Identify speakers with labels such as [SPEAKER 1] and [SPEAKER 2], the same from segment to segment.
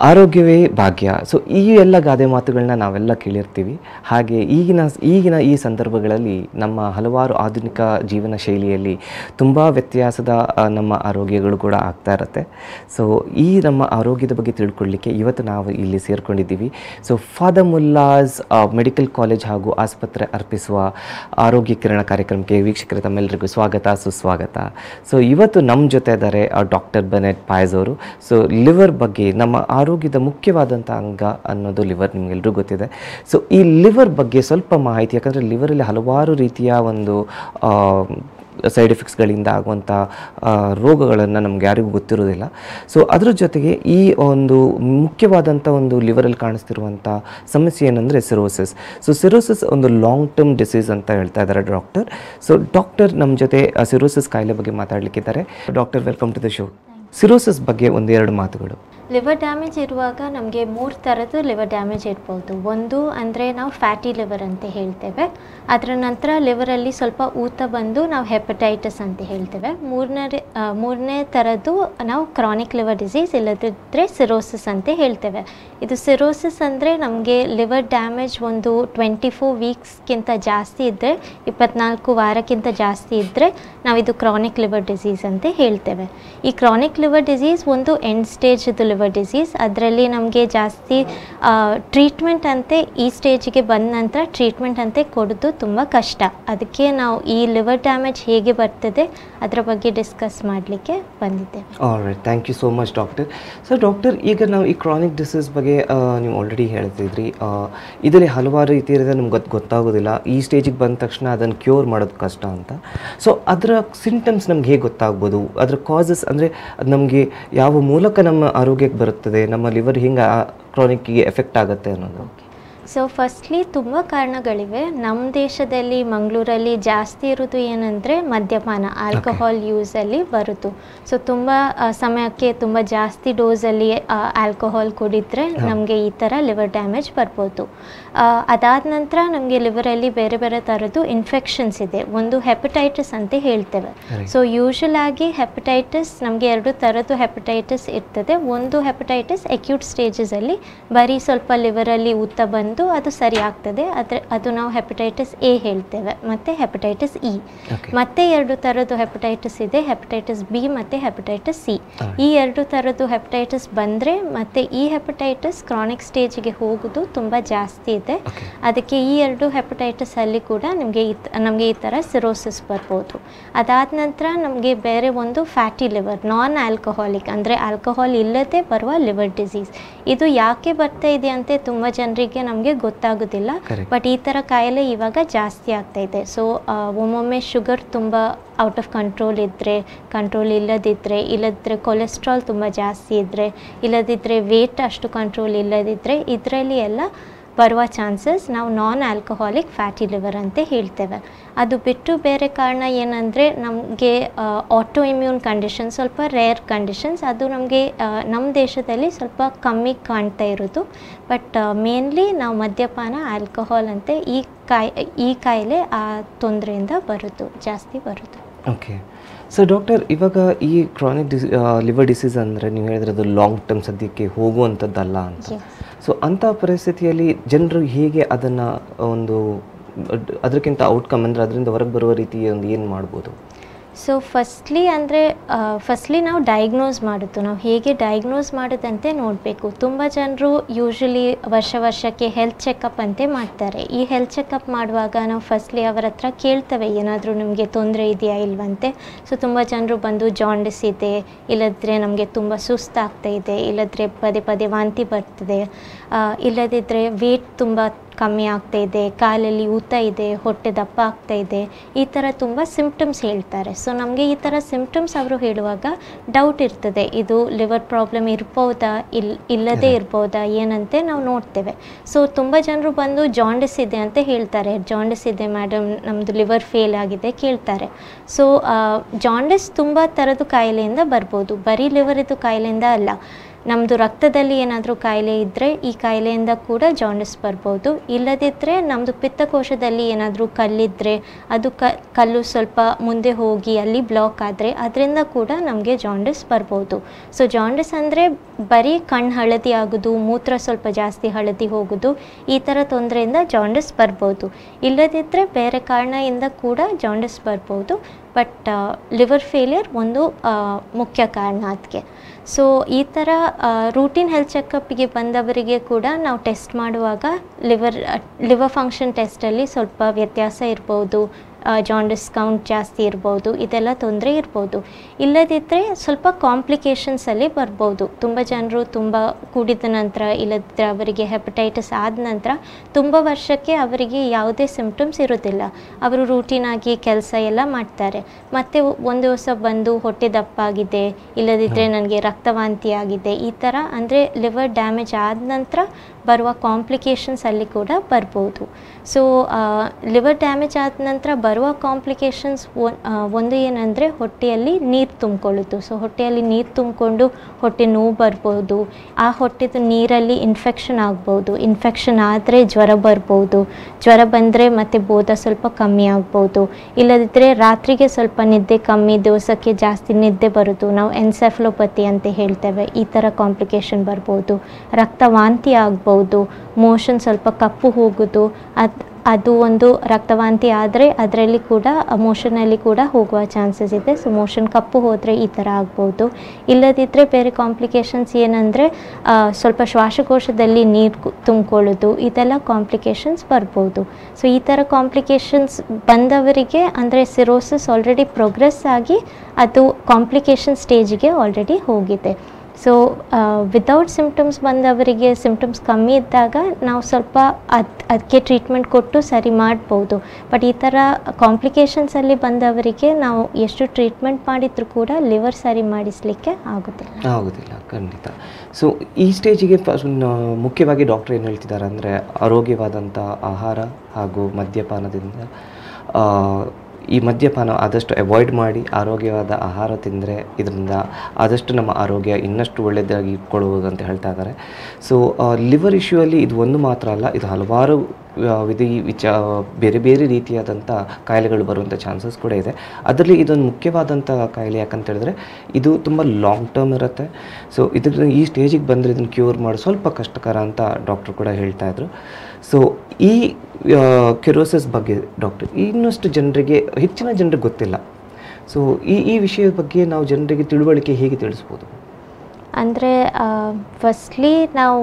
[SPEAKER 1] ಆರೋಗ್ಯವೇ ಭಾಗ್ಯ ಸೊ ಈ ಎಲ್ಲ ಗಾದೆ ಮಾತುಗಳನ್ನ ನಾವೆಲ್ಲ ಕೇಳಿರ್ತೀವಿ ಹಾಗೆ ಈಗಿನ ಈಗಿನ ಈ ಸಂದರ್ಭಗಳಲ್ಲಿ ನಮ್ಮ ಹಲವಾರು ಆಧುನಿಕ ಜೀವನ ಶೈಲಿಯಲ್ಲಿ ತುಂಬ ವ್ಯತ್ಯಾಸದ ಆ, ನಮ್ಮ ಆರೋಗ್ಯಗಳು ಕೂಡ ಆಗ್ತಾ ಇರುತ್ತೆ ಸೊ ಈ ನಮ್ಮ ಆರೋಗ್ಯದ ಬಗ್ಗೆ ತಿಳ್ಕೊಳ್ಳಿಕ್ಕೆ ಇವತ್ತು ನಾವು ಇಲ್ಲಿ ಸೇರ್ಕೊಂಡಿದ್ದೀವಿ so father Muller's medical college ಹಾಗೂ ಆಸ್ಪತ್ರೆ ಅರ್ಪಿಸುವ ಆರೋಗ್ಯ ಕಿರಣ ಕಾರ್ಯಕ್ರಮಕ್ಕೆ ವೀಕ್ಷಕರ ತಮ್ಮೆಲ್ಲರಿಗೂ ಸ್ವಾಗತ ಸುಸ್ವಾಗತ ಸೊ ಇವತ್ತು ನಮ್ಮ ಜೊತೆ ಇದ್ದಾರೆ ಡಾಕ್ಟರ್ ಬೆನೆಟ್ ಪಾಯ್ಸ್ ಅವರು ಸೊ ಲಿವರ್ ಬಗ್ಗೆ ನಮ್ಮ ಆರೋಗ್ಯದ ಮುಖ್ಯವಾದಂಥ ಅಂಗ ಅನ್ನೋದು ಲಿವರ್ ನಿಮಗೆಲ್ಲರೂ ಗೊತ್ತಿದೆ ಸೊ ಈ ಲಿವರ್ ಬಗ್ಗೆ ಸ್ವಲ್ಪ ಮಾಹಿತಿ ಯಾಕಂದರೆ ಲಿವರಲ್ಲಿ ಹಲವಾರು ರೀತಿಯ ಒಂದು ಸೈಡ್ ಎಫೆಕ್ಟ್ಸ್ಗಳಿಂದ ಆಗುವಂಥ ರೋಗಗಳನ್ನು ನಮ್ಗೆ ಯಾರಿಗೂ ಗೊತ್ತಿರೋದಿಲ್ಲ ಸೊ ಅದ್ರ ಜೊತೆಗೆ ಈ ಒಂದು ಮುಖ್ಯವಾದಂಥ ಒಂದು ಲಿವರಲ್ಲಿ ಕಾಣಿಸ್ತಿರುವಂಥ ಸಮಸ್ಯೆ ಏನಂದರೆ ಸಿರೋಸಿಸ್ ಸೊ ಸಿರೋಸಿಸ್ ಒಂದು ಲಾಂಗ್ ಟರ್ಮ್ ಡಿಸೀಸ್ ಅಂತ ಹೇಳ್ತಾ ಇದ್ದಾರೆ ಡಾಕ್ಟರ್ ಸೊ ಡಾಕ್ಟರ್ ನಮ್ಮ ಜೊತೆ ಸಿರೋಸಿಸ್ ಕಾಯಿಲೆ ಬಗ್ಗೆ ಮಾತಾಡಲಿಕ್ಕಿದ್ದಾರೆ doctor welcome to the show cirrhosis ಬಗ್ಗೆ ಒಂದೆರಡು ಮಾತುಗಳು
[SPEAKER 2] ಲಿವರ್ ಡ್ಯಾಮೇಜ್ ಇರುವಾಗ ನಮಗೆ ಮೂರು ಥರದ್ದು ಲಿವರ್ ಡ್ಯಾಮೇಜ್ ಇರ್ಬೋದು ಒಂದು ಅಂದರೆ ನಾವು ಫ್ಯಾಟಿ ಲಿವರ್ ಅಂತ ಹೇಳ್ತೇವೆ ಅದರ ನಂತರ ಲಿವರಲ್ಲಿ ಸ್ವಲ್ಪ ಊತ ಬಂದು ನಾವು ಹೆಪಟೈಟಿಸ್ ಅಂತ ಹೇಳ್ತೇವೆ ಮೂರನೇ ಮೂರನೇ ಥರದ್ದು ನಾವು ಕ್ರಾನಿಕ್ ಲಿವರ್ ಡಿಸೀಸ್ ಇಲ್ಲದಿದ್ದರೆ ಸಿರೋಸಿಸ್ ಅಂತ ಹೇಳ್ತೇವೆ ಇದು ಸಿರೋಸಿಸ್ ಅಂದರೆ ನಮಗೆ ಲಿವರ್ ಡ್ಯಾಮೇಜ್ ಒಂದು ಟ್ವೆಂಟಿ ಫೋರ್ ವೀಕ್ಸ್ಗಿಂತ ಜಾಸ್ತಿ ಇದ್ದರೆ ಇಪ್ಪತ್ನಾಲ್ಕು ವಾರಕ್ಕಿಂತ ಜಾಸ್ತಿ ಇದ್ದರೆ ನಾವಿದು ಕ್ರಾನಿಕ್ ಲಿವರ್ ಡಿಸೀಸ್ ಅಂತ ಹೇಳ್ತೇವೆ ಈ ಕ್ರಾನಿಕ್ ಲಿವರ್ ಡಿಸೀಸ್ ಒಂದು ಎಂಡ್ ಸ್ಟೇಜ್ದು ಲಿವರ್ ಡಿಸೀಸ್ ಅದರಲ್ಲಿ ನಮಗೆ ಜಾಸ್ತಿ ಟ್ರೀಟ್ಮೆಂಟ್ ಅಂತೆ ಈ ಸ್ಟೇಜಿಗೆ ಬಂದ ನಂತರ ಟ್ರೀಟ್ಮೆಂಟ್ ಅಂತೆ ಕೊಡೋದು ತುಂಬ ಕಷ್ಟ ಅದಕ್ಕೆ ನಾವು ಈ ಲಿವರ್ ಡ್ಯಾಮೇಜ್ ಹೇಗೆ ಬರ್ತದೆ ಅದರ ಬಗ್ಗೆ ಡಿಸ್ಕಸ್ ಮಾಡಲಿಕ್ಕೆ ಬಂದಿದ್ದೇವೆ
[SPEAKER 1] alright thank you so much doctor so doctor ಈಗ ನಾವು ಈ ಕ್ರಾನಿಕ್ ಡಿಸೀಸ್ ಬಗ್ಗೆ ಆ, ನೀವು ಆಲ್ರೆಡಿ ಹೇಳ್ತಿದ್ರಿ ಆ, ಇದರಲ್ಲಿ ಹಲವಾರು ರೀತಿ ಇರೋದು ನಮ್ಗೆ ಗೊತ್ತು ಗೊತ್ತಾಗೋದಿಲ್ಲ ಈ ಸ್ಟೇಜಿಗೆ ಬಂದ ತಕ್ಷಣ ಅದನ್ನು ಕ್ಯೂರ್ ಮಾಡೋದು ಕಷ್ಟ ಅಂತ ಸೊ ಅದರ ಸಿಂಟಮ್ಸ್ ನಮ್ಗೆ ಹೇಗೆ ಗೊತ್ತಾಗ್ಬೋದು ಅದರ ಕಾಸಸ್ ಅಂದರೆ ಅದು ನಮಗೆ ಯಾವ ಮೂಲಕ ನಮ್ಮ ಆರೋಗ್ಯಕ್ಕೆ ಬರುತ್ತದೆ ನಮ್ಮ ಲಿವರ್ ಹಿಂಗೆ ಕ್ರಾನಿಕ್ಗೆ ಎಫೆಕ್ಟ್ ಆಗುತ್ತೆ ಅನ್ನೋದು
[SPEAKER 2] ಸೊ ಫಸ್ಟ್ಲಿ ತುಂಬ ಕಾರಣಗಳಿವೆ ನಮ್ಮ ದೇಶದಲ್ಲಿ ಮಂಗಳೂರಲ್ಲಿ ಜಾಸ್ತಿ ಇರೋದು ಏನಂದರೆ ಮದ್ಯಪಾನ ಆಲ್ಕೋಹಾಲ್ ಯೂಸಲ್ಲಿ ಬರುತ್ತು ಸೊ ತುಂಬ ಆ, ಸಮಯಕ್ಕೆ ತುಂಬ ಜಾಸ್ತಿ ಡೋಸಲ್ಲಿ ಆಲ್ಕೋಹಾಲ್ ಕುಡಿದ್ರೆ ನಮಗೆ ಈ ಥರ ಲಿವರ್ ಡ್ಯಾಮೇಜ್ ಬರ್ಬೋದು ಅದಾದ ನಂತರ ನಮಗೆ ಲಿವರಲ್ಲಿ ಬೇರೆ ಬೇರೆ ಥರದ್ದು ಇನ್ಫೆಕ್ಷನ್ಸ್ ಇದೆ ಒಂದು ಹೆಪಟೈಟಿಸ್ ಅಂತ ಹೇಳ್ತೇವೆ
[SPEAKER 1] Right.
[SPEAKER 2] ಸೊ ಯೂಶಲ್ ಆಗಿ ಹೆಪಟೈಟಿಸ್ ನಮಗೆ ಎರಡು ಥರದ್ದು ಹೆಪಟೈಟಿಸ್ ಇರ್ತದೆ ಒಂದು ಹೆಪಟೈಟಿಸ್ ಅಕ್ಯೂಟ್ ಸ್ಟೇಜಸಲ್ಲಿ ಬರೀ ಸ್ವಲ್ಪ ಲಿವರಲ್ಲಿ ಊತ ಬಂದು ಅದು ಸರಿ ಆಗ್ತದೆ ಅದ್ರ ಅದು ನಾವು ಹೆಪಟೈಟಿಸ್ ಎ ಹೇಳ್ತೇವೆ ಮತ್ತು ಹೆಪಟೈಟಿಸ್ ಇ
[SPEAKER 1] ಓಕೆ
[SPEAKER 2] ಮತ್ತೆ ಎರಡು ಥರದ್ದು ಹೆಪಟೈಟಿಸ್ ಇದೆ ಹೆಪಟೈಟಿಸ್ ಬಿ ಮತ್ತು ಹೆಪಟೈಟಿಸ್ ಸಿ
[SPEAKER 1] Alright.
[SPEAKER 2] ಈ ಎರಡು ಥರದ್ದು ಹೆಪಟೈಟಿಸ್ ಬಂದರೆ ಮತ್ತು ಈ ಹೆಪಟೈಟಿಸ್ ಕ್ರಾನಿಕ್ ಸ್ಟೇಜಿಗೆ ಹೋಗೋದು ತುಂಬ ಜಾಸ್ತಿ ಇದೆ
[SPEAKER 1] ಓಕೆ
[SPEAKER 2] ಅದಕ್ಕೆ ಈ ಎರಡು ಹೆಪಟೈಟಿಸ್ ಅಲ್ಲಿ ಕೂಡ ನಿಮಗೆ ಈ ನಮಗೆ ಈ ಥರ ಸಿರೋಸಿಸ್ ಬರ್ಬೋದು ಅದಾದ ನಂತರ ನಮಗೆ ಬೇರೆ ಒಂದು ಫ್ಯಾಟಿ ಲಿವರ್ ನಾನ್ ಆಲ್ಕೋಹಾಲಿಕ್ ಅಂದರೆ ಆಲ್ಕೋಹಾಲ್ ಇಲ್ಲದೆ ಬರುವ ಲಿವರ್ ಡಿಸೀಸ್ ಇದು ಯಾಕೆ ಬರ್ತಾ ಇದೆ ಅಂತ ತುಂಬ ಜನರಿಗೆ ನಮಗೆ ಗೊತ್ತಾಗೋದಿಲ್ಲ
[SPEAKER 1] Correct.
[SPEAKER 2] ಬಟ್ ಈ ಥರ ಕಾಯಿಲೆ ಇವಾಗ ಜಾಸ್ತಿ ಆಗ್ತಾ ಇದೆ ಸೊ ಒಮ್ಮೊಮ್ಮೆ ಶುಗರ್ ತುಂಬ ಔಟ್ ಆಫ್ ಕಂಟ್ರೋಲ್ ಇದ್ದರೆ ಕಂಟ್ರೋಲ್ ಇಲ್ಲದಿದ್ದರೆ ಇಲ್ಲದಿದ್ದರೆ ಕೊಲೆಸ್ಟ್ರಾಲ್ ತುಂಬ ಜಾಸ್ತಿ ಇದ್ದರೆ ಇಲ್ಲದಿದ್ದರೆ ವೇಟ್ ಅಷ್ಟು ಕಂಟ್ರೋಲ್ ಇಲ್ಲದಿದ್ದರೆ ಇದರಲ್ಲಿ ಎಲ್ಲ ಬರುವ ಚಾನ್ಸಸ್ ನಾವು ನಾನ್ ಆಲ್ಕೋಹಾಲಿಕ್ ಫ್ಯಾಟಿ ಲಿವರ್ ಅಂತ ಹೇಳ್ತೇವೆ ಅದು ಬಿಟ್ಟು ಬೇರೆ ಕಾರಣ ಏನಂದರೆ ನಮಗೆ ಆಟೋ ಇಮ್ಯೂನ್ ಕಂಡೀಷನ್ ಸ್ವಲ್ಪ ರೇರ್ ಕಂಡೀಷನ್ಸ್ ಅದು ನಮಗೆ ನಮ್ಮ ದೇಶದಲ್ಲಿ ಸ್ವಲ್ಪ ಕಮ್ಮಿ ಕಾಣ್ತಾ ಇರೋದು ಬಟ್ ಮೇನ್ಲಿ ನಾವು ಮದ್ಯಪಾನ ಆಲ್ಕೋಹಾಲ್ ಅಂತ ಈ ಕಾಯಿ ಈ ಕಾಯಿಲೆ ಆ ತೊಂದರೆಯಿಂದ ಬರೋದು ಜಾಸ್ತಿ ಬರೋದು
[SPEAKER 1] ಓಕೆ ಸೊ ಡಾಕ್ಟರ್ ಇವಾಗ ಈ ಕ್ರಾನಿಕ್ ಡಿಸಿ ಲಿವರ್ ಡಿಸೀಸ್ ಅಂದರೆ ನೀವು ಹೇಳಿದ್ರೆ ಅದು ಲಾಂಗ್ ಟರ್ಮ್ ಸದ್ಯಕ್ಕೆ ಹೋಗುವಂಥದ್ದಲ್ಲ ಅಂತ
[SPEAKER 2] Yes.
[SPEAKER 1] ಸೊ ಅಂಥ ಪರಿಸ್ಥಿತಿಯಲ್ಲಿ ಜನರು ಹೇಗೆ ಅದನ್ನು ಒಂದು ಅದ್- ಅದಕ್ಕಿಂತ ಔಟ್ಕಮ್ ಅಂದರೆ ಅದರಿಂದ ಹೊರಗೆ ಬರುವ ರೀತಿ ಒಂದು ಏನು ಮಾಡ್ಬೋದು
[SPEAKER 2] ಸೊ ಫಸ್ಟ್ಲಿ ಅಂದರೆ ಫಸ್ಟ್ಲಿ ನಾವು ಡಯಾಗ್ನೋಸ್ ಮಾಡೋದು ನಾವು ಹೇಗೆ ಡಯಾಗ್ನೋಸ್ ಮಾಡೋದಂತೆ ನೋಡಬೇಕು ತುಂಬ ಜನರು ಯೂಶ್ವಲಿ ವರ್ಷ ವರ್ಷಕ್ಕೆ ಹೆಲ್ತ್ ಚೆಕಪ್ ಅಂತೆ ಮಾಡ್ತಾರೆ ಈ ಹೆಲ್ತ್ ಚೆಕಪ್ ಮಾಡುವಾಗ ನಾವು ಫಸ್ಟ್ಲಿ ಅವರ ಹತ್ರ ಕೇಳ್ತೇವೆ ಏನಾದರೂ ನಿಮಗೆ ತೊಂದರೆ ಇದೆಯಾ ಇಲ್ವಂತೆ ಸೊ ತುಂಬ ಜನರು ಬಂದು ಜಾಂಡಿಸ್ ಇದೆ ಇಲ್ಲದ್ರೆ ನಮಗೆ ತುಂಬ ಸುಸ್ತಾಗ್ತಾ ಇದೆ ಇಲ್ಲದ್ರೆ ಪದೇ ಪದೇ ವಾಂತಿ ಬರ್ತದೆ ಆ, ಇಲ್ಲದಿದ್ದರೆ ವೇಟ್ ತುಂಬ ಕಮ್ಮಿ ಆಗ್ತಾ ಇದೆ ಕಾಲಲ್ಲಿ ಊತ ಇದೆ ಹೊಟ್ಟೆ ದಪ್ಪ ಆಗ್ತಾ ಇದೆ ಈ ಥರ ತುಂಬ ಸಿಂಪ್ಟಮ್ಸ್ ಹೇಳ್ತಾರೆ ಸೊ ನಮಗೆ ಈ ಥರ ಸಿಂಪ್ಟಮ್ಸ್ ಅವರು ಹೇಳುವಾಗ ಡೌಟ್ ಇರ್ತದೆ ಇದು ಲಿವರ್ ಪ್ರಾಬ್ಲಮ್ ಇರ್ಬೋದಾ ಇಲ್ ಇಲ್ಲದೇ ಇರ್ಬೋದಾ ಏನಂತೆ ನಾವು ನೋಡ್ತೇವೆ ಸೊ ತುಂಬ ಜನರು ಬಂದು ಜಾಂಡಿಸ್ ಇದೆ ಅಂತ ಹೇಳ್ತಾರೆ ಜಾಂಡಿಸ್ ಇದೆ ಮೇಡಮ್ ನಮ್ಮದು ಲಿವರ್ ಫೇಲ್ ಆಗಿದೆ ಕೇಳ್ತಾರೆ ಸೊ ಜಾಂಡಿಸ್ ತುಂಬ ಥರದ್ದು ಕಾಯಿಲೆಯಿಂದ ಬರ್ಬೋದು ಬರೀ ಲಿವರ್ ಇದು ಕಾಯಿಲೆಯಿಂದ ಅಲ್ಲ ನಮ್ಮದು ರಕ್ತದಲ್ಲಿ ಏನಾದರೂ ಕಾಯಿಲೆ ಇದ್ದರೆ ಈ ಕಾಯಿಲೆಯಿಂದ ಕೂಡ ಜಾಂಡಿಸ್ ಬರ್ಬೋದು ಇಲ್ಲದಿದ್ದರೆ ನಮ್ಮದು ಪಿತ್ತಕೋಶದಲ್ಲಿ ಏನಾದರೂ ಕಲ್ಲಿದ್ದರೆ ಅದು ಕ ಕಲ್ಲು ಸ್ವಲ್ಪ ಮುಂದೆ ಹೋಗಿ ಅಲ್ಲಿ ಬ್ಲಾಕ್ ಆದರೆ ಅದರಿಂದ ಕೂಡ ನಮಗೆ ಜಾಂಡಿಸ್ ಬರ್ಬೋದು ಸೊ ಜಾಂಡಿಸ್ ಅಂದರೆ ಬರೀ ಕಣ್ಣು ಹಳದಿ ಆಗೋದು ಮೂತ್ರ ಸ್ವಲ್ಪ ಜಾಸ್ತಿ ಹಳದಿ ಹೋಗೋದು ಈ ಥರ ತೊಂದರೆಯಿಂದ ಜಾಂಡಿಸ್ ಬರ್ಬೋದು ಇಲ್ಲದಿದ್ದರೆ ಬೇರೆ ಕಾರಣದಿಂದ ಕೂಡ ಜಾಂಡಿಸ್ ಬರ್ಬೋದು ಬಟ್ ಲಿವರ್ ಫೇಲಿಯರ್ ಒಂದು ಆ, ಮುಖ್ಯ ಕಾರಣ ಅದಕ್ಕೆ ಸೊ ಈ ಥರ ರೂಟೀನ್ ಹೆಲ್ತ್ ಚೆಕಪ್ಗೆ ಬಂದವರಿಗೆ ಕೂಡ ನಾವು ಟೆಸ್ಟ್ ಮಾಡುವಾಗ ಲಿವರ್ ಲಿವರ್ ಫಂಕ್ಷನ್ ಟೆಸ್ಟಲ್ಲಿ ಸ್ವಲ್ಪ ವ್ಯತ್ಯಾಸ ಇರ್ಬೋದು ಜಾಂಡಿಸ್ ಕೌಂಟ್ ಜಾಸ್ತಿ ಇರ್ಬೋದು ಇದೆಲ್ಲ ತೊಂದರೆ ಇರ್ಬೋದು ಇಲ್ಲದಿದ್ದರೆ ಸ್ವಲ್ಪ ಕಾಂಪ್ಲಿಕೇಶನ್ಸಲ್ಲಿ ಬರ್ಬೋದು ತುಂಬ ಜನರು ತುಂಬ ಕೂಡಿದ ನಂತರ ಇಲ್ಲದಿದ್ದರೆ ಅವರಿಗೆ ಹೆಪಟೈಟಿಸ್ ಆದ ನಂತರ ತುಂಬ ವರ್ಷಕ್ಕೆ ಅವರಿಗೆ ಯಾವುದೇ ಸಿಮ್ಟಮ್ಸ್ ಇರೋದಿಲ್ಲ ಅವರು ರೂಟೀನಾಗಿ ಕೆಲಸ ಎಲ್ಲ ಮಾಡ್ತಾರೆ ಮತ್ತು ಒಂದು ದಿವಸ ಬಂದು ಹೊಟ್ಟೆ ದಪ್ಪಾಗಿದೆ ಇಲ್ಲದಿದ್ದರೆ ನನಗೆ ರಕ್ತವಾಂತಿ ಆಗಿದೆ ಈ ಥರ ಅಂದರೆ ಲಿವರ್ ಡ್ಯಾಮೇಜ್ ಆದ ನಂತರ ಬರುವ ಕಾಂಪ್ಲಿಕೇಶನ್ಸ್ ಅಲ್ಲಿ ಕೂಡ ಬರ್ಬೋದು ಸೊ ಲಿವರ್ ಡ್ಯಾಮೇಜ್ ಆದ ನಂತರ ಬರುವ ಕಾಂಪ್ಲಿಕೇಶನ್ಸ್ ಒಂದು ಏನಂದರೆ ಹೊಟ್ಟೆಯಲ್ಲಿ ನೀರು ತುಂಬಿಕೊಳ್ಳುತ್ತೆ ಸೊ ಹೊಟ್ಟೆಯಲ್ಲಿ ನೀರು ತುಂಬಿಕೊಂಡು ಹೊಟ್ಟೆ ನೋವು ಬರ್ಬೋದು ಆ ಹೊಟ್ಟೆದು ನೀರಲ್ಲಿ ಇನ್ಫೆಕ್ಷನ್ ಆಗ್ಬೋದು ಇನ್ಫೆಕ್ಷನ್ ಆದರೆ ಜ್ವರ ಬರ್ಬೋದು ಜ್ವರ ಬಂದರೆ ಮತ್ತೆ ಬೋಧ ಸ್ವಲ್ಪ ಕಮ್ಮಿ ಆಗ್ಬೋದು ಇಲ್ಲದಿದ್ದರೆ ರಾತ್ರಿಗೆ ಸ್ವಲ್ಪ ನಿದ್ದೆ ಕಮ್ಮಿ ದಿವಸಕ್ಕೆ ಜಾಸ್ತಿ ನಿದ್ದೆ ಬರೋದು ನಾವು ಎನ್ಸೆಫ್ಲೋಪತಿ ಅಂತ ಹೇಳ್ತೇವೆ ಈ ಥರ ಕಾಂಪ್ಲಿಕೇಶನ್ ಬರ್ಬೋದು ರಕ್ತವಾಂತಿ ಆಗ್ಬೋದು ಮೋಷನ್ ಸ್ವಲ್ಪ ಕಪ್ಪು ಹೋಗೋದು ಅದು ಅದು ಒಂದು ರಕ್ತವಾಂತಿ ಆದರೆ ಅದರಲ್ಲಿ ಕೂಡ ಮೋಷನಲ್ಲಿ ಕೂಡ ಹೋಗುವ ಚಾನ್ಸಸ್ ಇದೆ ಸೊ ಮೋಷನ್ ಕಪ್ಪು ಹೋದರೆ ಈ ಥರ ಆಗ್ಬೋದು ಇಲ್ಲದಿದ್ದರೆ ಬೇರೆ ಕಾಂಪ್ಲಿಕೇಶನ್ಸ್ ಏನಂದರೆ ಸ್ವಲ್ಪ ಶ್ವಾಸಕೋಶದಲ್ಲಿ ನೀರು ತುಂಬಿಕೊಳ್ಳೋದು ಇದೆಲ್ಲ ಕಾಂಪ್ಲಿಕೇಶನ್ಸ್ ಬರ್ಬೋದು ಸೊ ಈ ಥರ ಕಾಂಪ್ಲಿಕೇಶನ್ಸ್ ಬಂದವರಿಗೆ ಅಂದರೆ ಸಿರೋಸಿಸ್ ಆಲ್ರೆಡಿ ಪ್ರೋಗ್ರೆಸ್ ಆಗಿ ಅದು ಕಾಂಪ್ಲಿಕೇಶನ್ ಸ್ಟೇಜಿಗೆ ಆಲ್ರೆಡಿ ಹೋಗಿದೆ ಸೊ ವಿತೌಟ್ ಸಿಮ್ಟಮ್ಸ್ ಬಂದವರಿಗೆ ಸಿಮ್ಟಮ್ಸ್ ಕಮ್ಮಿ ಇದ್ದಾಗ ನಾವು ಸ್ವಲ್ಪ ಅದು ಅದಕ್ಕೆ ಟ್ರೀಟ್ಮೆಂಟ್ ಕೊಟ್ಟು ಸರಿ ಮಾಡ್ಬೋದು ಬಟ್ ಈ ಥರ ಕಾಂಪ್ಲಿಕೇಶನ್ಸಲ್ಲಿ ಬಂದವರಿಗೆ ನಾವು ಎಷ್ಟು ಟ್ರೀಟ್ಮೆಂಟ್ ಮಾಡಿದರೂ ಕೂಡ ಲಿವರ್ ಸರಿ ಮಾಡಿಸಲಿಕ್ಕೆ ಆಗೋದಿಲ್ಲ
[SPEAKER 1] ಆಗೋದಿಲ್ಲ ಖಂಡಿತ ಸೊ ಈ ಸ್ಟೇಜಿಗೆ ಫಸ್ಟ್ ಮುಖ್ಯವಾಗಿ ಡಾಕ್ಟರ್ ಏನು ಹೇಳ್ತಿದ್ದಾರೆ ಅಂದರೆ ಆರೋಗ್ಯವಾದಂಥ ಆಹಾರ ಹಾಗೂ ಮದ್ಯಪಾನದಿಂದ ಆ, ಈ ಮದ್ಯಪಾನ ಆದಷ್ಟು ಅವಾಯ್ಡ್ ಮಾಡಿ ಆರೋಗ್ಯವಾದ ಆಹಾರ ತಿಂದರೆ ಇದರಿಂದ ಆದಷ್ಟು ನಮ್ಮ ಆರೋಗ್ಯ ಇನ್ನಷ್ಟು ಒಳ್ಳೆಯದಾಗಿ ಇಟ್ಕೊಳ್ಳುವುದು ಅಂತ ಹೇಳ್ತಾ ಇದ್ದಾರೆ ಸೊ ಲಿವರ್ ಇಶ್ಯೂ ಅಲ್ಲಿ ಇದು ಒಂದು ಮಾತ್ರ ಅಲ್ಲ ಇದು ಹಲವಾರು ಆ, ವಿಧಿ ವಿಚ ಬೇರೆ ಬೇರೆ ರೀತಿಯಾದಂಥ ಕಾಯಿಲೆಗಳು ಬರುವಂಥ ಚಾನ್ಸಸ್ ಕೂಡ ಇದೆ ಅದರಲ್ಲಿ ಇದೊಂದು ಮುಖ್ಯವಾದಂಥ ಕಾಯಿಲೆ ಯಾಕಂತ ಹೇಳಿದ್ರೆ ಇದು ತುಂಬ ಲಾಂಗ್ ಟರ್ಮ್ ಇರುತ್ತೆ ಸೊ ಇದ್ರ ಈ ಸ್ಟೇಜಿಗೆ ಬಂದರೆ ಇದನ್ನು ಕ್ಯೂರ್ ಮಾಡಿ ಸ್ವಲ್ಪ ಕಷ್ಟಕರ ಅಂತ ಡಾಕ್ಟ್ರು ಕೂಡ ಹೇಳ್ತಾ ಇದ್ರು ಸೊ ಈ ಕೆರೋಸಿಸ್ ಬಗ್ಗೆ ಡಾಕ್ಟರ್ ಇನ್ನಷ್ಟು ಜನರಿಗೆ ಹೆಚ್ಚಿನ ಜನರಿಗೆ ಗೊತ್ತಿಲ್ಲ ಸೊ ಈ ಈ ವಿಷಯದ ಬಗ್ಗೆ ನಾವು ಜನರಿಗೆ ತಿಳುವಳಿಕೆ ಹೇಗೆ ತಿಳಿಸ್ಬೋದು
[SPEAKER 2] ಅಂದರೆ ಫಸ್ಟ್ಲಿ ನಾವು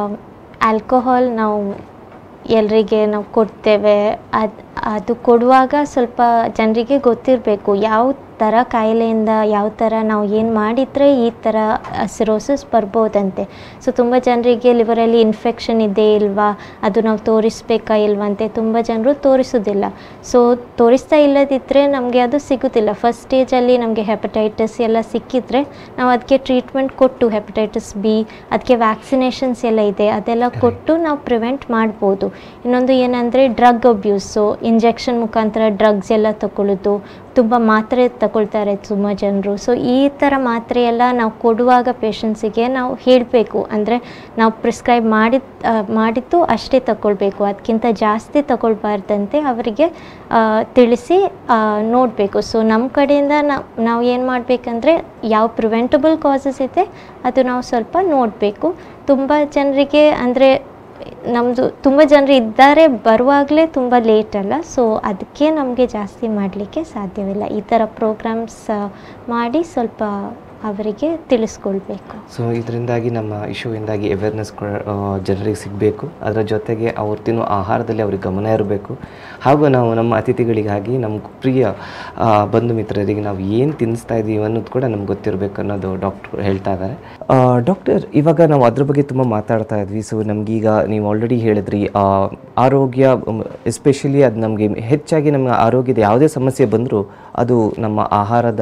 [SPEAKER 2] ಆಲ್ಕೋಹಾಲ್ ನಾವು ಎಲ್ಲರಿಗೆ ನಾವು ಕೊಡ್ತೇವೆ ಅದು ಅದು ಕೊಡುವಾಗ ಸ್ವಲ್ಪ ಜನರಿಗೆ ಗೊತ್ತಿರಬೇಕು ಯಾವ ಥರ ಕಾಯಿಲೆಯಿಂದ ಯಾವ ಥರ ನಾವು ಏನು ಮಾಡಿದರೆ ಈ ಥರ ಸಿರೋಸಿಸ್ ಬರ್ಬೋದಂತೆ ಸೊ ತುಂಬ ಜನರಿಗೆ ಲಿವರಲ್ಲಿ ಇನ್ಫೆಕ್ಷನ್ ಇದೆ ಇಲ್ವಾ ಅದು ನಾವು ತೋರಿಸ್ಬೇಕಾ ಇಲ್ವಂತೆ ತುಂಬ ಜನರು ತೋರಿಸೋದಿಲ್ಲ ಸೊ ತೋರಿಸ್ತಾ ಇಲ್ಲದಿದ್ದರೆ ನಮಗೆ ಅದು ಸಿಗೋದಿಲ್ಲ ಫಸ್ಟ್ ಸ್ಟೇಜಲ್ಲಿ ನಮಗೆ ಹೆಪಟೈಟಿಸ್ ಎಲ್ಲ ಸಿಕ್ಕಿದ್ರೆ ನಾವು ಅದಕ್ಕೆ ಟ್ರೀಟ್ಮೆಂಟ್ ಕೊಟ್ಟು ಹೆಪಟೈಟಿಸ್ ಬಿ ಅದಕ್ಕೆ ವ್ಯಾಕ್ಸಿನೇಷನ್ಸ್ ಎಲ್ಲ ಇದೆ ಅದೆಲ್ಲ ಕೊಟ್ಟು ನಾವು ಪ್ರಿವೆಂಟ್ ಮಾಡ್ಬೋದು ಇನ್ನೊಂದು ಏನಂದರೆ ಡ್ರಗ್ ಅಬ್ಯೂಸು ಇಂಜೆಕ್ಷನ್ ಮುಖಾಂತರ ಡ್ರಗ್ಸ್ ಎಲ್ಲ ತಗೊಳ್ಳೋದು ತುಂಬ ಮಾತ್ರೆ ತಗೊಳ್ತಾರೆ ತುಂಬ ಜನರು ಸೊ ಈ ಥರ ಮಾತ್ರೆ ಎಲ್ಲ ನಾವು ಕೊಡುವಾಗ ಪೇಷಂಟ್ಸಿಗೆ ನಾವು ಹೇಳಬೇಕು ಅಂದರೆ ನಾವು ಪ್ರಿಸ್ಕ್ರೈಬ್ ಮಾಡಿದ ಮಾಡಿದ್ದು ಅಷ್ಟೇ ತಗೊಳ್ಬೇಕು ಅದಕ್ಕಿಂತ ಜಾಸ್ತಿ ತಗೊಳ್ಬಾರ್ದಂತೆ ಅವರಿಗೆ ಆ, ತಿಳಿಸಿ ನೋಡಬೇಕು ಸೊ ನಮ್ಮ ಕಡೆಯಿಂದ ನಾವು ನಾವು ಏನು ಮಾಡಬೇಕಂದ್ರೆ ಯಾವ ಪ್ರಿವೆಂಟಬಲ್ ಕಾಸಸ್ ಇದೆ ಅದು ನಾವು ಸ್ವಲ್ಪ ನೋಡಬೇಕು ತುಂಬ ಜನರಿಗೆ ಅಂದರೆ ನಮ್ಮದು ತುಂಬ ಜನರು ಇದ್ದಾರೆ ಬರುವಾಗಲೇ ತುಂಬ ಲೇಟ್ ಅಲ್ಲ ಸೊ ಅದಕ್ಕೆ ನಮಗೆ ಜಾಸ್ತಿ ಮಾಡಲಿಕ್ಕೆ ಸಾಧ್ಯವಿಲ್ಲ ಈ ಥರ ಪ್ರೋಗ್ರಾಮ್ಸ್ ಮಾಡಿ ಸ್ವಲ್ಪ ಅವರಿಗೆ ತಿಳಿಸ್ಕೊಳ್ಬೇಕು
[SPEAKER 1] ಸೊ ಇದರಿಂದಾಗಿ ನಮ್ಮ ಇಶ್ಯೂಯಿಂದಾಗಿ ಅವೇರ್ನೆಸ್ ಜನರಿಗೆ ಸಿಗಬೇಕು ಅದರ ಜೊತೆಗೆ ಅವ್ರು ತಿನ್ನೋ ಆಹಾರದಲ್ಲಿ ಅವ್ರಿಗೆ ಗಮನ ಇರಬೇಕು ಹಾಗೂ ನಾವು ನಮ್ಮ ಅತಿಥಿಗಳಿಗಾಗಿ ನಮ್ಮ ಪ್ರಿಯ ಆ, ಬಂಧು ಮಿತ್ರರಿಗೆ ನಾವು ಏನು ತಿನ್ನಿಸ್ತಾ ಇದ್ದೀವಿ ಅನ್ನೋದು ಕೂಡ ನಮ್ಗೆ ಗೊತ್ತಿರಬೇಕು ಅನ್ನೋದು ಡಾಕ್ಟ್ರು ಹೇಳ್ತಾ ಇದ್ದಾರೆ ಡಾಕ್ಟರ್ ಇವಾಗ ನಾವು ಅದ್ರ ಬಗ್ಗೆ ತುಂಬ ಮಾತಾಡ್ತಾ ಇದ್ವಿ ಸೊ ನಮಗೀಗ ನೀವು ಆಲ್ರೆಡಿ ಹೇಳಿದ್ರಿ ಆ, ಆರೋಗ್ಯ ಎಸ್ಪೆಷಲಿ ಅದು ನಮಗೆ ಹೆಚ್ಚಾಗಿ ನಮ್ಮ ಆರೋಗ್ಯದ ಯಾವುದೇ ಸಮಸ್ಯೆ ಬಂದರೂ ಅದು ನಮ್ಮ ಆಹಾರದ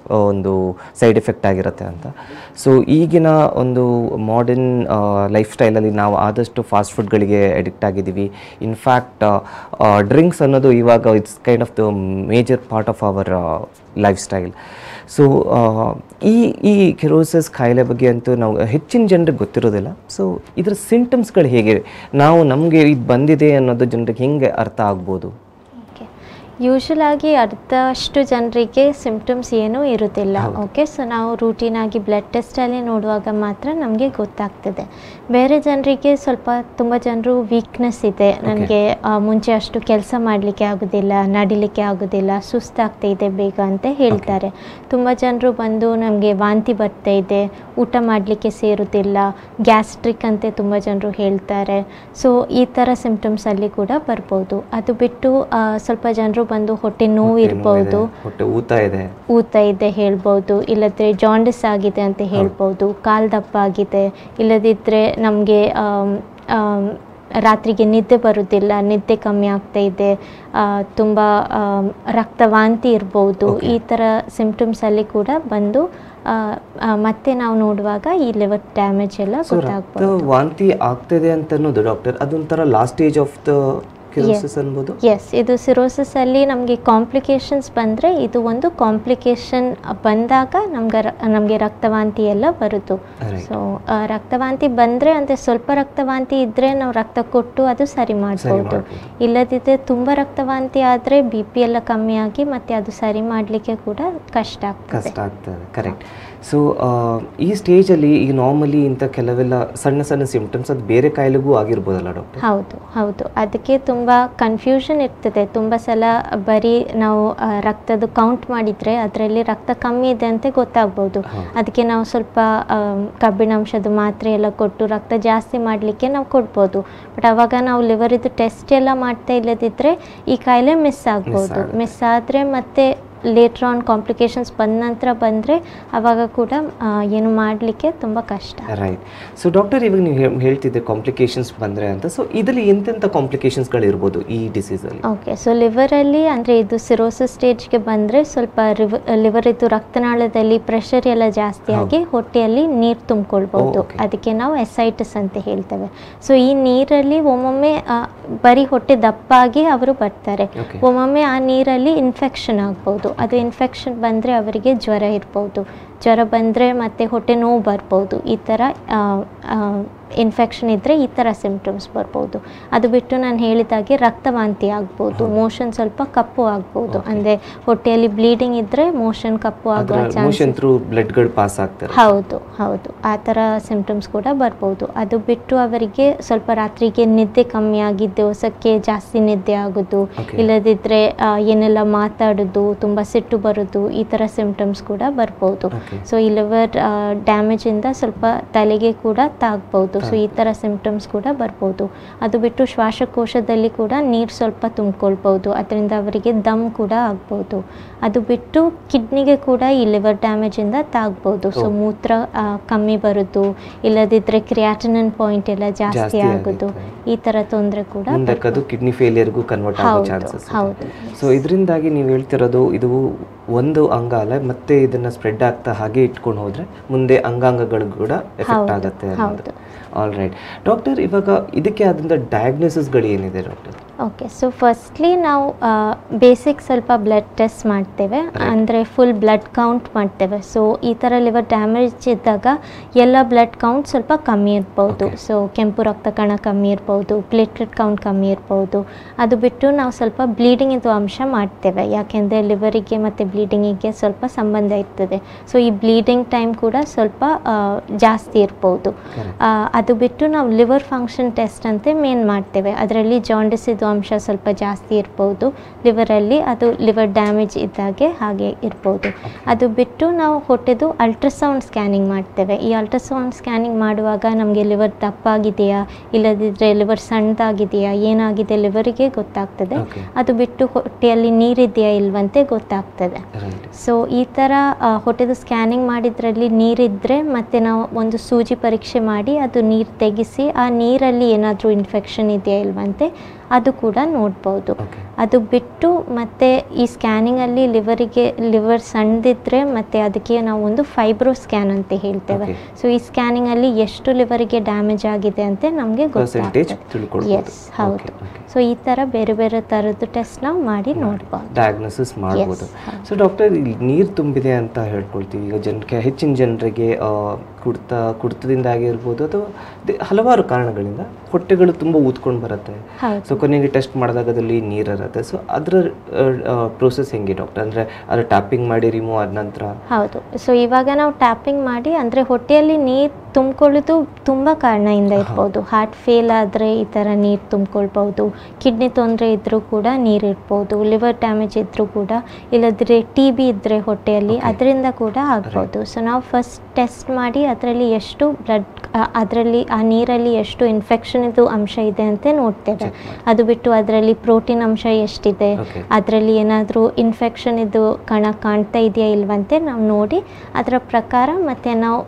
[SPEAKER 1] ಒಂದು ಸೈಡ್ ಎಫೆಕ್ಟ್ ಆಗಿರುತ್ತೆ ಅಂತ ಸೊ ಈಗಿನ ಒಂದು ಮಾಡರ್ನ್ ಲೈಫ್ ಸ್ಟೈಲಲ್ಲಿ ನಾವು ಆದಷ್ಟು ಫಾಸ್ಟ್ ಫುಡ್ಗಳಿಗೆ ಅಡಿಕ್ಟ್ ಆಗಿದ್ದೀವಿ ಇನ್ಫ್ಯಾಕ್ಟ್ ಡ್ರಿಂಕ್ಸ್ ಅನ್ನೋದು ಇವಾಗ it's kind of the major part of our lifestyle so ಈ ಈ ಕೆರೋಸಿಸ್ ಕಾಯಿಲೆ ಬಗ್ಗೆ ಅಂತೂ ನಾವು ಹೆಚ್ಚಿನ ಜನರಿಗೆ ಗೊತ್ತಿರೋದಿಲ್ಲ ಸೊ ಇದರ ಸಿಂಟಮ್ಸ್ಗಳು ಹೇಗೆ ನಾವು ನಮಗೆ ಇದು ಬಂದಿದೆ ಅನ್ನೋದು ಜನರಿಗೆ ಹೆಂಗೆ ಅರ್ಥ ಆಗ್ಬೋದು
[SPEAKER 2] ಓಕೆ ಯೂಶಲ್ ಆಗಿ ಅರ್ಧಷ್ಟು ಜನರಿಗೆ ಸಿಂಪ್ಟಮ್ಸ್ ಏನೂ ಇರುತ್ತಿಲ್ಲ ಓಕೆ ಸೊ ನಾವು ರೂಟೀನ್ ಆಗಿ ಬ್ಲಡ್ ಟೆಸ್ಟಲ್ಲಿ ನೋಡುವಾಗ ಮಾತ್ರ ನಮಗೆ ಗೊತ್ತಾಗ್ತದೆ ಬೇರೆ ಜನರಿಗೆ ಸ್ವಲ್ಪ ತುಂಬ ಜನರು ವೀಕ್ನೆಸ್ ಇದೆ ನನಗೆ ಮುಂಚೆ ಅಷ್ಟು ಕೆಲಸ ಮಾಡಲಿಕ್ಕೆ ಆಗೋದಿಲ್ಲ ನಡಿಲಿಕ್ಕೆ ಆಗೋದಿಲ್ಲ ಸುಸ್ತಾಗ್ತಾ ಇದೆ ಬೇಗ ಅಂತ ಹೇಳ್ತಾರೆ ತುಂಬ ಜನರು ಬಂದು ನಮಗೆ ವಾಂತಿ ಬರ್ತಾ ಇದೆ ಊಟ ಮಾಡಲಿಕ್ಕೆ ಸೇರುತ್ತಿಲ್ಲ ಗ್ಯಾಸ್ಟ್ರಿಕ್ ಅಂತೆ ತುಂಬ ಜನರು ಹೇಳ್ತಾರೆ ಸೊ ಈ ಥರ ಸಿಂಪ್ಟಮ್ಸಲ್ಲಿ ಕೂಡ ಬರ್ಬೋದು ಅದು ಬಿಟ್ಟು ಆ, ಸ್ವಲ್ಪ ಜನರು ಬಂದು ಹೊಟ್ಟೆ ನೋವು
[SPEAKER 1] ಹೊಟ್ಟೆ
[SPEAKER 2] ಇರ್ಬೋದು
[SPEAKER 1] ನೋವಿದೆ, ಹೊಟ್ಟೆ ಊತ ಇದೆ
[SPEAKER 2] ಊತ ಇದೆ ಹೇಳ್ಬೋದು ಇಲ್ಲದ್ರೆ ಜಾಂಡಿಸ್ ಆಗಿದೆ ಅಂತ ಹೇಳ್ಬೋದು ಕಾಲು ದಪ್ಪ ಆಗಿದೆ ಇಲ್ಲದಿದ್ದರೆ ನಮಗೆ ರಾತ್ರಿಗೆ ನಿದ್ದೆ ಬರುವುದಿಲ್ಲ ನಿದ್ದೆ ಕಮ್ಮಿ ಆಗ್ತಾ ಇದೆ ತುಂಬ ರಕ್ತವಾಂತಿ ಇರ್ಬೋದು
[SPEAKER 1] Okay.
[SPEAKER 2] ಈ ಥರ ಸಿಂಪ್ಟಮ್ಸಲ್ಲಿ ಕೂಡ ಬಂದು ಆ, ಆ, ಮತ್ತೆ ನಾವು ನೋಡುವಾಗ ಈ ಲಿವರ್ ಡ್ಯಾಮೇಜ್ ಎಲ್ಲ
[SPEAKER 1] ಸೊ ರಕ್ತ
[SPEAKER 2] ಗೊತ್ತಾಗ್ಬೋದು
[SPEAKER 1] ವಾಂತಿ ಆಗ್ತಿದೆ ಅಂತ ಅನ್ನೋದು ಡಾಕ್ಟರ್ ಅದೊಂಥರ last stage of the cirrhosis ಅನ್ಬೋದು
[SPEAKER 2] ಎಸ್ ಇದು ಸಿರೋಸಿಸಲ್ಲಿ ನಮಗೆ ಕಾಂಪ್ಲಿಕೇಶನ್ಸ್ ಬಂದರೆ ಇದು ಒಂದು ಕಾಂಪ್ಲಿಕೇಶನ್ ಬಂದಾಗ ನಮ್ಗೆ ರ- ನಮಗೆ ರಕ್ತವಾಂತಿ ಎಲ್ಲ ಬರುತ್ತು
[SPEAKER 1] Right.
[SPEAKER 2] ಸೊ ರಕ್ತವಾಂತಿ ಬಂದರೆ ಅಂದರೆ ಸ್ವಲ್ಪ ರಕ್ತವಾಂತಿ ಇದ್ದರೆ ನಾವು ರಕ್ತ ಕೊಟ್ಟು ಅದು ಸರಿ ಮಾಡ್ಬೋದು
[SPEAKER 1] ಮಾಡ್ಬೋದು.
[SPEAKER 2] ಇಲ್ಲದಿದ್ದರೆ ತುಂಬ ರಕ್ತವಾಂತಿ ಆದರೆ ಬಿ ಪಿ ಎಲ್ಲ ಕಮ್ಮಿ ಆಗಿ ಮತ್ತೆ ಅದು ಸರಿ ಮಾಡಲಿಕ್ಕೆ ಕೂಡ ಕಷ್ಟ ಆಗ್ತದೆ
[SPEAKER 1] ಕಷ್ಟ ಆಗ್ತದೆ ಕರೆಕ್ಟ್ ಸೊ ಈ ಸ್ಟೇಜಲ್ಲಿ ಈಗ ನಾರ್ಮಲಿ ಇಂಥ ಕೆಲವೆಲ್ಲ ಸಣ್ಣ ಸಣ್ಣ ಸಿಂಪ್ಟಮ್ಸ್ ಅದು ಬೇರೆ ಕಾಯಿಲೆಗೂ ಆಗಿರ್ಬೋದಲ್ಲ ಡಾಕ್ಟರ್
[SPEAKER 2] ಹೌದು ಹೌದು ಅದಕ್ಕೆ ತುಂಬ ಕನ್ಫ್ಯೂಷನ್ ಇರ್ತದೆ ತುಂಬ ಸಲ ಬರೀ ನಾವು ಆ, ರಕ್ತದ ಕೌಂಟ್ ಮಾಡಿದರೆ ಅದರಲ್ಲಿ ರಕ್ತ ಕಮ್ಮಿ ಇದೆ ಅಂತ ಗೊತ್ತಾಗ್ಬೋದು
[SPEAKER 1] ಹೌದು.
[SPEAKER 2] ಅದಕ್ಕೆ ನಾವು ಸ್ವಲ್ಪ ಆಮ್, ಕಬ್ಬಿಣಾಂಶದ ಮಾತ್ರೆ ಎಲ್ಲ ಕೊಟ್ಟು ರಕ್ತ ಜಾಸ್ತಿ ಮಾಡಲಿಕ್ಕೆ ನಾವು ಕೊಡ್ಬೋದು ಬಟ್ ಅವಾಗ ನಾವು ಲಿವರಿದು ಟೆಸ್ಟ್ ಎಲ್ಲ ಮಾಡ್ತಾ ಇಲ್ಲದಿದ್ದರೆ ಈ ಕಾಯಿಲೆ ಮಿಸ್ ಆಗ್ಬೋದು
[SPEAKER 1] ಆಗುತ್ತೆ.
[SPEAKER 2] ಮಿಸ್ ಆದರೆ ಮತ್ತೆ ಲೇಟ್ರ್ ಆನ್ ಕಾಂಪ್ಲಿಕೇಶನ್ಸ್ ಬಂದ ನಂತರ ಬಂದರೆ ಅವಾಗ ಕೂಡ ಆ, ಏನು ಮಾಡಲಿಕ್ಕೆ ತುಂಬ ಕಷ್ಟ
[SPEAKER 1] ರೈಟ್ ಸೊ ಡಾಕ್ಟರ್ ಇವಾಗ ನೀವು ಹೇ- ಹೇಳ್ತಿದ್ದೆ ಕಾಂಪ್ಲಿಕೇಶನ್ಸ್ ಬಂದರೆ ಅಂತ ಸೊ ಇದರಲ್ಲಿ ಎಂತೆಂಥ ಕಾಂಪ್ಲಿಕೇಶನ್ಸ್ಗಳು ಇರ್ಬೋದು ಈ ಡಿಸೀಸಲ್ಲಿ
[SPEAKER 2] ಓಕೆ ಸೊ ಲಿವರಲ್ಲಿ ಅಂದರೆ ಇದು ಸಿರೋಸಿಸ್ ಸ್ಟೇಜ್ಗೆ ಬಂದರೆ ಸ್ವಲ್ಪ ರಿವ ಲಿವರ್ ಇದು ರಕ್ತನಾಳದಲ್ಲಿ ಪ್ರೆಷರ್ ಎಲ್ಲ ಜಾಸ್ತಿ ಆಗಿ ಹೊಟ್ಟೆಯಲ್ಲಿ ನೀರು ತುಂಬಿಕೊಳ್ಬೋದು
[SPEAKER 1] ಓ, okay.
[SPEAKER 2] ಅದಕ್ಕೆ ನಾವು ಎಸೈಟಿಸ್ ಅಂತ ಹೇಳ್ತೇವೆ ಸೊ ಈ ನೀರಲ್ಲಿ ಒಮ್ಮೊಮ್ಮೆ ಆ, ಬರೀ ಹೊಟ್ಟೆ ದಪ್ಪಾಗಿ ಅವರು ಬರ್ತಾರೆ
[SPEAKER 1] Okay.
[SPEAKER 2] ಒಮ್ಮೊಮ್ಮೆ ಆ ನೀರಲ್ಲಿ ಇನ್ಫೆಕ್ಷನ್ ಆಗ್ಬೋದು ಅದು ಇನ್ಫೆಕ್ಷನ್ ಬಂದರೆ ಅವರಿಗೆ ಜ್ವರ ಇರ್ಬೋದು ಜ್ವರ ಬಂದರೆ ಮತ್ತೆ ಹೊಟ್ಟೆ ನೋವು ಬರ್ಬೋದು ಈ ಥರ ಇನ್ಫೆಕ್ಷನ್ ಇದ್ದರೆ ಈ ಥರ ಸಿಂಪ್ಟಮ್ಸ್ ಬರ್ಬೋದು ಅದು ಬಿಟ್ಟು ನಾನು ಹೇಳಿದಾಗೆ ರಕ್ತವಾಂತಿ ಆಗ್ಬೋದು ಮೋಷನ್ ಸ್ವಲ್ಪ ಕಪ್ಪು ಆಗ್ಬೋದು ಅಂದರೆ ಹೊಟ್ಟೆಯಲ್ಲಿ ಬ್ಲೀಡಿಂಗ್ ಇದ್ದರೆ ಮೋಷನ್ ಕಪ್ಪು ಆಗುವ
[SPEAKER 1] ಅದರ
[SPEAKER 2] ಚಾನ್ಸ್
[SPEAKER 1] ಮೋಷನ್ ಥ್ರೂ ಬ್ಲಡ್ಗಳು ಪಾಸ್ ಆಗ್ತಾರೆ
[SPEAKER 2] ಹೌದು ಹೌದು ಆ ಥರ ಸಿಂಪ್ಟಮ್ಸ್ ಕೂಡ ಬರ್ಬೋದು ಅದು ಬಿಟ್ಟು ಅವರಿಗೆ ಸ್ವಲ್ಪ ರಾತ್ರಿಗೆ ನಿದ್ದೆ ಕಮ್ಮಿ ಆಗಿ ದಿವಸಕ್ಕೆ ಜಾಸ್ತಿ ನಿದ್ದೆ ಆಗೋದು
[SPEAKER 1] Okay.
[SPEAKER 2] ಇಲ್ಲದಿದ್ದರೆ ಆ, ಏನೆಲ್ಲ ಮಾತಾಡೋದು ತುಂಬ ಸಿಟ್ಟು ಬರೋದು ಈ ಥರ ಸಿಂಪ್ಟಮ್ಸ್ ಕೂಡ ಬರ್ಬೋದು
[SPEAKER 1] Okay.
[SPEAKER 2] ಸೊ ಈ ಲಿವರ್ ಡ್ಯಾಮೇಜಿಂದ ಸ್ವಲ್ಪ ತಲೆಗೆ ಕೂಡ ತಾಗ್ಬೋದು ಸೊ ಈ ಥರ ಸಿಂಪ್ಟಮ್ಸ್ ಕೂಡ ಬರ್ಬೋದು ಅದು ಬಿಟ್ಟು ಶ್ವಾಸಕೋಶದಲ್ಲಿ ಕೂಡ ನೀರು ಸ್ವಲ್ಪ ತುಂಬಿಕೊಳ್ಬೋದು ಅದರಿಂದ ಅವರಿಗೆ ದಮ್ ಕೂಡ ಆಗ್ಬೋದು ಅದು ಬಿಟ್ಟು ಕಿಡ್ನಿಗೆ ಕೂಡ ಈ ಲಿವರ್ ಡ್ಯಾಮೇಜಿಂದ ತಾಗ್ಬೋದು ಸೊ
[SPEAKER 1] ಓ.
[SPEAKER 2] ಮೂತ್ರ ಆ, ಕಮ್ಮಿ ಬರೋದು ಇಲ್ಲದಿದ್ದರೆ ಕ್ರಿಯಾಟಿನನ್ ಪಾಯಿಂಟ್ ಎಲ್ಲ ಜಾಸ್ತಿ
[SPEAKER 1] ಜಾಸ್ತಿ
[SPEAKER 2] ಆಗೋದು
[SPEAKER 1] ಆಗುತ್ತೆ.
[SPEAKER 2] ಈ ಥರ ತೊಂದರೆ ಕೂಡ
[SPEAKER 1] ಮುಂದಕ್ಕೆ ಅದು ಕಿಡ್ನಿ ಫೇಲಿಯರ್ಗೂ ಕನ್ವರ್ಟ್ ಆಗೋ
[SPEAKER 2] ಹೌದು,
[SPEAKER 1] ಚಾನ್ಸಸ್
[SPEAKER 2] ಹೌದು.
[SPEAKER 1] ಸೊ ಇದರಿಂದಾಗಿ ನೀವು ಹೇಳ್ತಿರೋದು ಇದು ಒಂದು ಅಂಗ ಅಲ್ಲ ಮತ್ತೆ ಇದನ್ನ ಸ್ಪ್ರೆಡ್ ಆಗ್ತಾ ಹಾಗೆ ಇಟ್ಕೊಂಡು ಹೋದ್ರೆ ಮುಂದೆ ಅಂಗಾಂಗಗಳು ಕೂಡ ಎಫೆಕ್ಟ್
[SPEAKER 2] ಹೌದು,
[SPEAKER 1] ಆಗುತ್ತೆ
[SPEAKER 2] ಹೌದು.
[SPEAKER 1] ಆಲ್ ರೈಟ್ ಡಾಕ್ಟರ್ ಇವಾಗ ಇದಕ್ಕೆ ಆದಂಥ ಡಯಾಗ್ನೋಸಿಸ್ಗಳು ಏನಿದೆ ಡಾಕ್ಟರ್
[SPEAKER 2] ಓಕೆ ಸೊ ಫಸ್ಟ್ಲಿ ನಾವು ಬೇಸಿಕ್ ಸ್ವಲ್ಪ ಬ್ಲಡ್ ಟೆಸ್ಟ್ ಮಾಡ್ತೇವೆ ಅಂದರೆ ಫುಲ್ ಬ್ಲಡ್ ಕೌಂಟ್ ಮಾಡ್ತೇವೆ ಸೊ ಈ ಥರ ಲಿವರ್ ಡ್ಯಾಮೇಜ್ ಇದ್ದಾಗ ಎಲ್ಲ ಬ್ಲಡ್ ಕೌಂಟ್ ಸ್ವಲ್ಪ ಕಮ್ಮಿ ಇರ್ಬೋದು
[SPEAKER 1] Okay.
[SPEAKER 2] ಸೊ ಕೆಂಪು ರಕ್ತ ಕಣ ಕಮ್ಮಿ ಇರ್ಬೋದು ಪ್ಲೇಟ್ಲೆಟ್ ಕೌಂಟ್ ಕಮ್ಮಿ ಇರ್ಬೋದು ಅದು ಬಿಟ್ಟು ನಾವು ಸ್ವಲ್ಪ ಬ್ಲೀಡಿಂಗ್ ಇದು ಅಂಶ ಮಾಡ್ತೇವೆ ಯಾಕೆಂದರೆ ಲಿವರಿಗೆ ಮತ್ತು ಬ್ಲೀಡಿಂಗಿಗೆ ಸ್ವಲ್ಪ ಸಂಬಂಧ ಇರ್ತದೆ ಸೊ ಈ ಬ್ಲೀಡಿಂಗ್ ಟೈಮ್ ಕೂಡ ಸ್ವಲ್ಪ ಆ, ಜಾಸ್ತಿ ಇರ್ಬೋದು
[SPEAKER 1] Correct.
[SPEAKER 2] ಆ, ಅದು ಬಿಟ್ಟು ನಾವು ಲಿವರ್ ಫಂಕ್ಷನ್ ಟೆಸ್ಟ್ ಅಂತ ಮೇನ್ ಮಾಡ್ತೇವೆ ಅದರಲ್ಲಿ ಜಾಂಡಿಸ್ ಇದು ಅಂಶ ಸ್ವಲ್ಪ ಜಾಸ್ತಿ ಇರ್ಬೋದು ಲಿವರಲ್ಲಿ ಅದು ಲಿವರ್ ಡ್ಯಾಮೇಜ್ ಇದ್ದಾಗೆ ಹಾಗೆ ಇರ್ಬೋದು ಅದು ಬಿಟ್ಟು ನಾವು ಹೊಟ್ಟೆದು ಅಲ್ಟ್ರಾಸೌಂಡ್ ಸ್ಕ್ಯಾನಿಂಗ್ ಮಾಡ್ತೇವೆ ಈ ಅಲ್ಟ್ರಾಸೌಂಡ್ ಸ್ಕ್ಯಾನಿಂಗ್ ಮಾಡುವಾಗ ನಮಗೆ ಲಿವರ್ ದಪ್ಪಾಗಿದೆಯಾ ಇಲ್ಲದಿದ್ದರೆ ಲಿವರ್ ಸಣ್ಣದಾಗಿದೆಯಾ ಏನಾಗಿದೆ ಲಿವರಿಗೆ ಗೊತ್ತಾಗ್ತದೆ
[SPEAKER 1] Okay.
[SPEAKER 2] ಅದು ಬಿಟ್ಟು ಹೊಟ್ಟೆಯಲ್ಲಿ ನೀರಿದೆಯಾ ಇಲ್ವಂತೆ ಗೊತ್ತಾಗ್ತದೆ
[SPEAKER 1] ರೈಟ್
[SPEAKER 2] ಸೊ ಈ ಥರ ಆ, ಹೊಟ್ಟೆದು ಸ್ಕ್ಯಾನಿಂಗ್ ಮಾಡಿದ್ರಲ್ಲಿ ನೀರಿದ್ದರೆ ಮತ್ತು ನಾವು ಒಂದು ಸೂಜಿ ಪರೀಕ್ಷೆ ಮಾಡಿ ಅದು ನೀರು ತೆಗೆಸಿ ಆ ನೀರಲ್ಲಿ ಏನಾದರೂ ಇನ್ಫೆಕ್ಷನ್ ಇದೆಯಾ ಇಲ್ವಂತೆ ಅದು ಕೂಡ ನೋಡ್ಬೋದು
[SPEAKER 1] ಓಕೆ
[SPEAKER 2] ಅದು ಬಿಟ್ಟು ಮತ್ತೆ ಈ ಸ್ಕ್ಯಾನಿಂಗಲ್ಲಿ ಲಿವರಿಗೆ ಲಿವರ್ ಸಣ್ಣದಿದ್ರೆ ಮತ್ತೆ ಅದಕ್ಕೆ ನಾವು ಒಂದು ಫೈಬ್ರೋ ಸ್ಕ್ಯಾನ್ ಅಂತ ಹೇಳ್ತೇವೆ
[SPEAKER 1] Okay.
[SPEAKER 2] ಸೊ ಈ ಸ್ಕ್ಯಾನಿಂಗಲ್ಲಿ ಎಷ್ಟು ಲಿವರಿಗೆ ಡ್ಯಾಮೇಜ್ ಆಗಿದೆ ಅಂತ ನಮಗೆ
[SPEAKER 1] ಪರ್ಸೆಂಟೇಜ್
[SPEAKER 2] ಗೊತ್ತಾಗ್ತದೆ
[SPEAKER 1] ತಿಳ್ಕೊಳ್ಬೋದು
[SPEAKER 2] ಎಸ್ ಹೌದು ಸೊ ಈ ಥರ ಬೇರೆ ಬೇರೆ ಥರದ್ದು ಟೆಸ್ಟ್ ನಾವು ಮಾಡಿ ನೋಡ್ಬೋದು
[SPEAKER 1] ಡಯಾಗ್ನೋಸಿಸ್ ಮಾಡ್ಬೋದು
[SPEAKER 2] ಹೌದು.
[SPEAKER 1] ಸೊ ಡಾಕ್ಟರ್ ಇಲ್ಲಿ ನೀರು ತುಂಬಿದೆ ಅಂತ ಹೇಳ್ಕೊಳ್ತೀವಿ ಈಗ ಜನಕ್ಕೆ ಹೆಚ್ಚಿನ ಜನರಿಗೆ ಕುಡ್ತ ಕುಡ್ತದಿಂದ ಆಗಿರ್ಬೋದು ಅಥವಾ ದೆ- ಹಲವಾರು ಕಾರಣಗಳಿಂದ ಹೊಟ್ಟೆಗಳು ತುಂಬ ಊದ್ಕೊಂಡು ಬರುತ್ತೆ
[SPEAKER 2] ಹೌದು
[SPEAKER 1] ಸೊ ಕೊನೆಗೆ ಟೆಸ್ಟ್ ಮಾಡಿದಾಗ ಅದರಲ್ಲಿ ನೀರು ಇರುತ್ತೆ ಸೊ ಅದರ ಪ್ರೋಸೆಸ್ ಹೆಂಗೆ ಡಾಕ್ಟರ್ ಅಂದರೆ ಅದು ಟ್ಯಾಪಿಂಗ್ ಮಾಡಿ ರಿಮೂವ್ ಆದ ನಂತರ
[SPEAKER 2] ಹೌದು ಸೊ ಇವಾಗ ನಾವು ಟ್ಯಾಪಿಂಗ್ ಮಾಡಿ ಅಂದರೆ ಹೊಟ್ಟೆಯಲ್ಲಿ ನೀರು ತುಂಬಿಕೊಳ್ಳೋದು ತುಂಬ ಕಾರಣದಿಂದ ಇರ್ಬೋದು ಹಾರ್ಟ್ ಫೇಲ್ ಆದರೆ ಈ ಥರ ನೀರು ತುಂಬಿಕೊಳ್ಬೋದು ಕಿಡ್ನಿ ತೊಂದರೆ ಇದ್ದರೂ ಕೂಡ ನೀರು ಇರ್ಬೋದು ಲಿವರ್ ಡ್ಯಾಮೇಜ್ ಇದ್ದರೂ ಕೂಡ ಇಲ್ಲದ್ರೆ ಟಿ ಬಿ ಇದ್ದರೆ ಹೊಟ್ಟೆಯಲ್ಲಿ
[SPEAKER 1] Okay.
[SPEAKER 2] ಅದರಿಂದ ಕೂಡ ಆಗ್ಬೋದು ಸೊ ನಾವು ಫಸ್ಟ್ ಟೆಸ್ಟ್ ಮಾಡಿ ಅದರಲ್ಲಿ ಎಷ್ಟು ಬ್ಲಡ್ ಅದರಲ್ಲಿ ಆ ನೀರಲ್ಲಿ ಎಷ್ಟು ಇನ್ಫೆಕ್ಷನ್ ಇದು ಅಂಶ ಇದೆ ಅಂತ ನೋಡ್ತೇವೆ
[SPEAKER 1] Check ಮಾಡಿ.
[SPEAKER 2] ಅದು ಬಿಟ್ಟು ಅದರಲ್ಲಿ ಪ್ರೋಟೀನ್ ಅಂಶ ಎಷ್ಟಿದೆ
[SPEAKER 1] Okay.
[SPEAKER 2] ಅದರಲ್ಲಿ ಏನಾದರೂ ಇನ್ಫೆಕ್ಷನ್ ಇದು ಕಣ ಕಾಣ್ತಾ ಇದೆಯಾ ಇಲ್ವಂತೆ ನಾವು ನೋಡಿ ಅದರ ಪ್ರಕಾರ ಮತ್ತೆ ನಾವು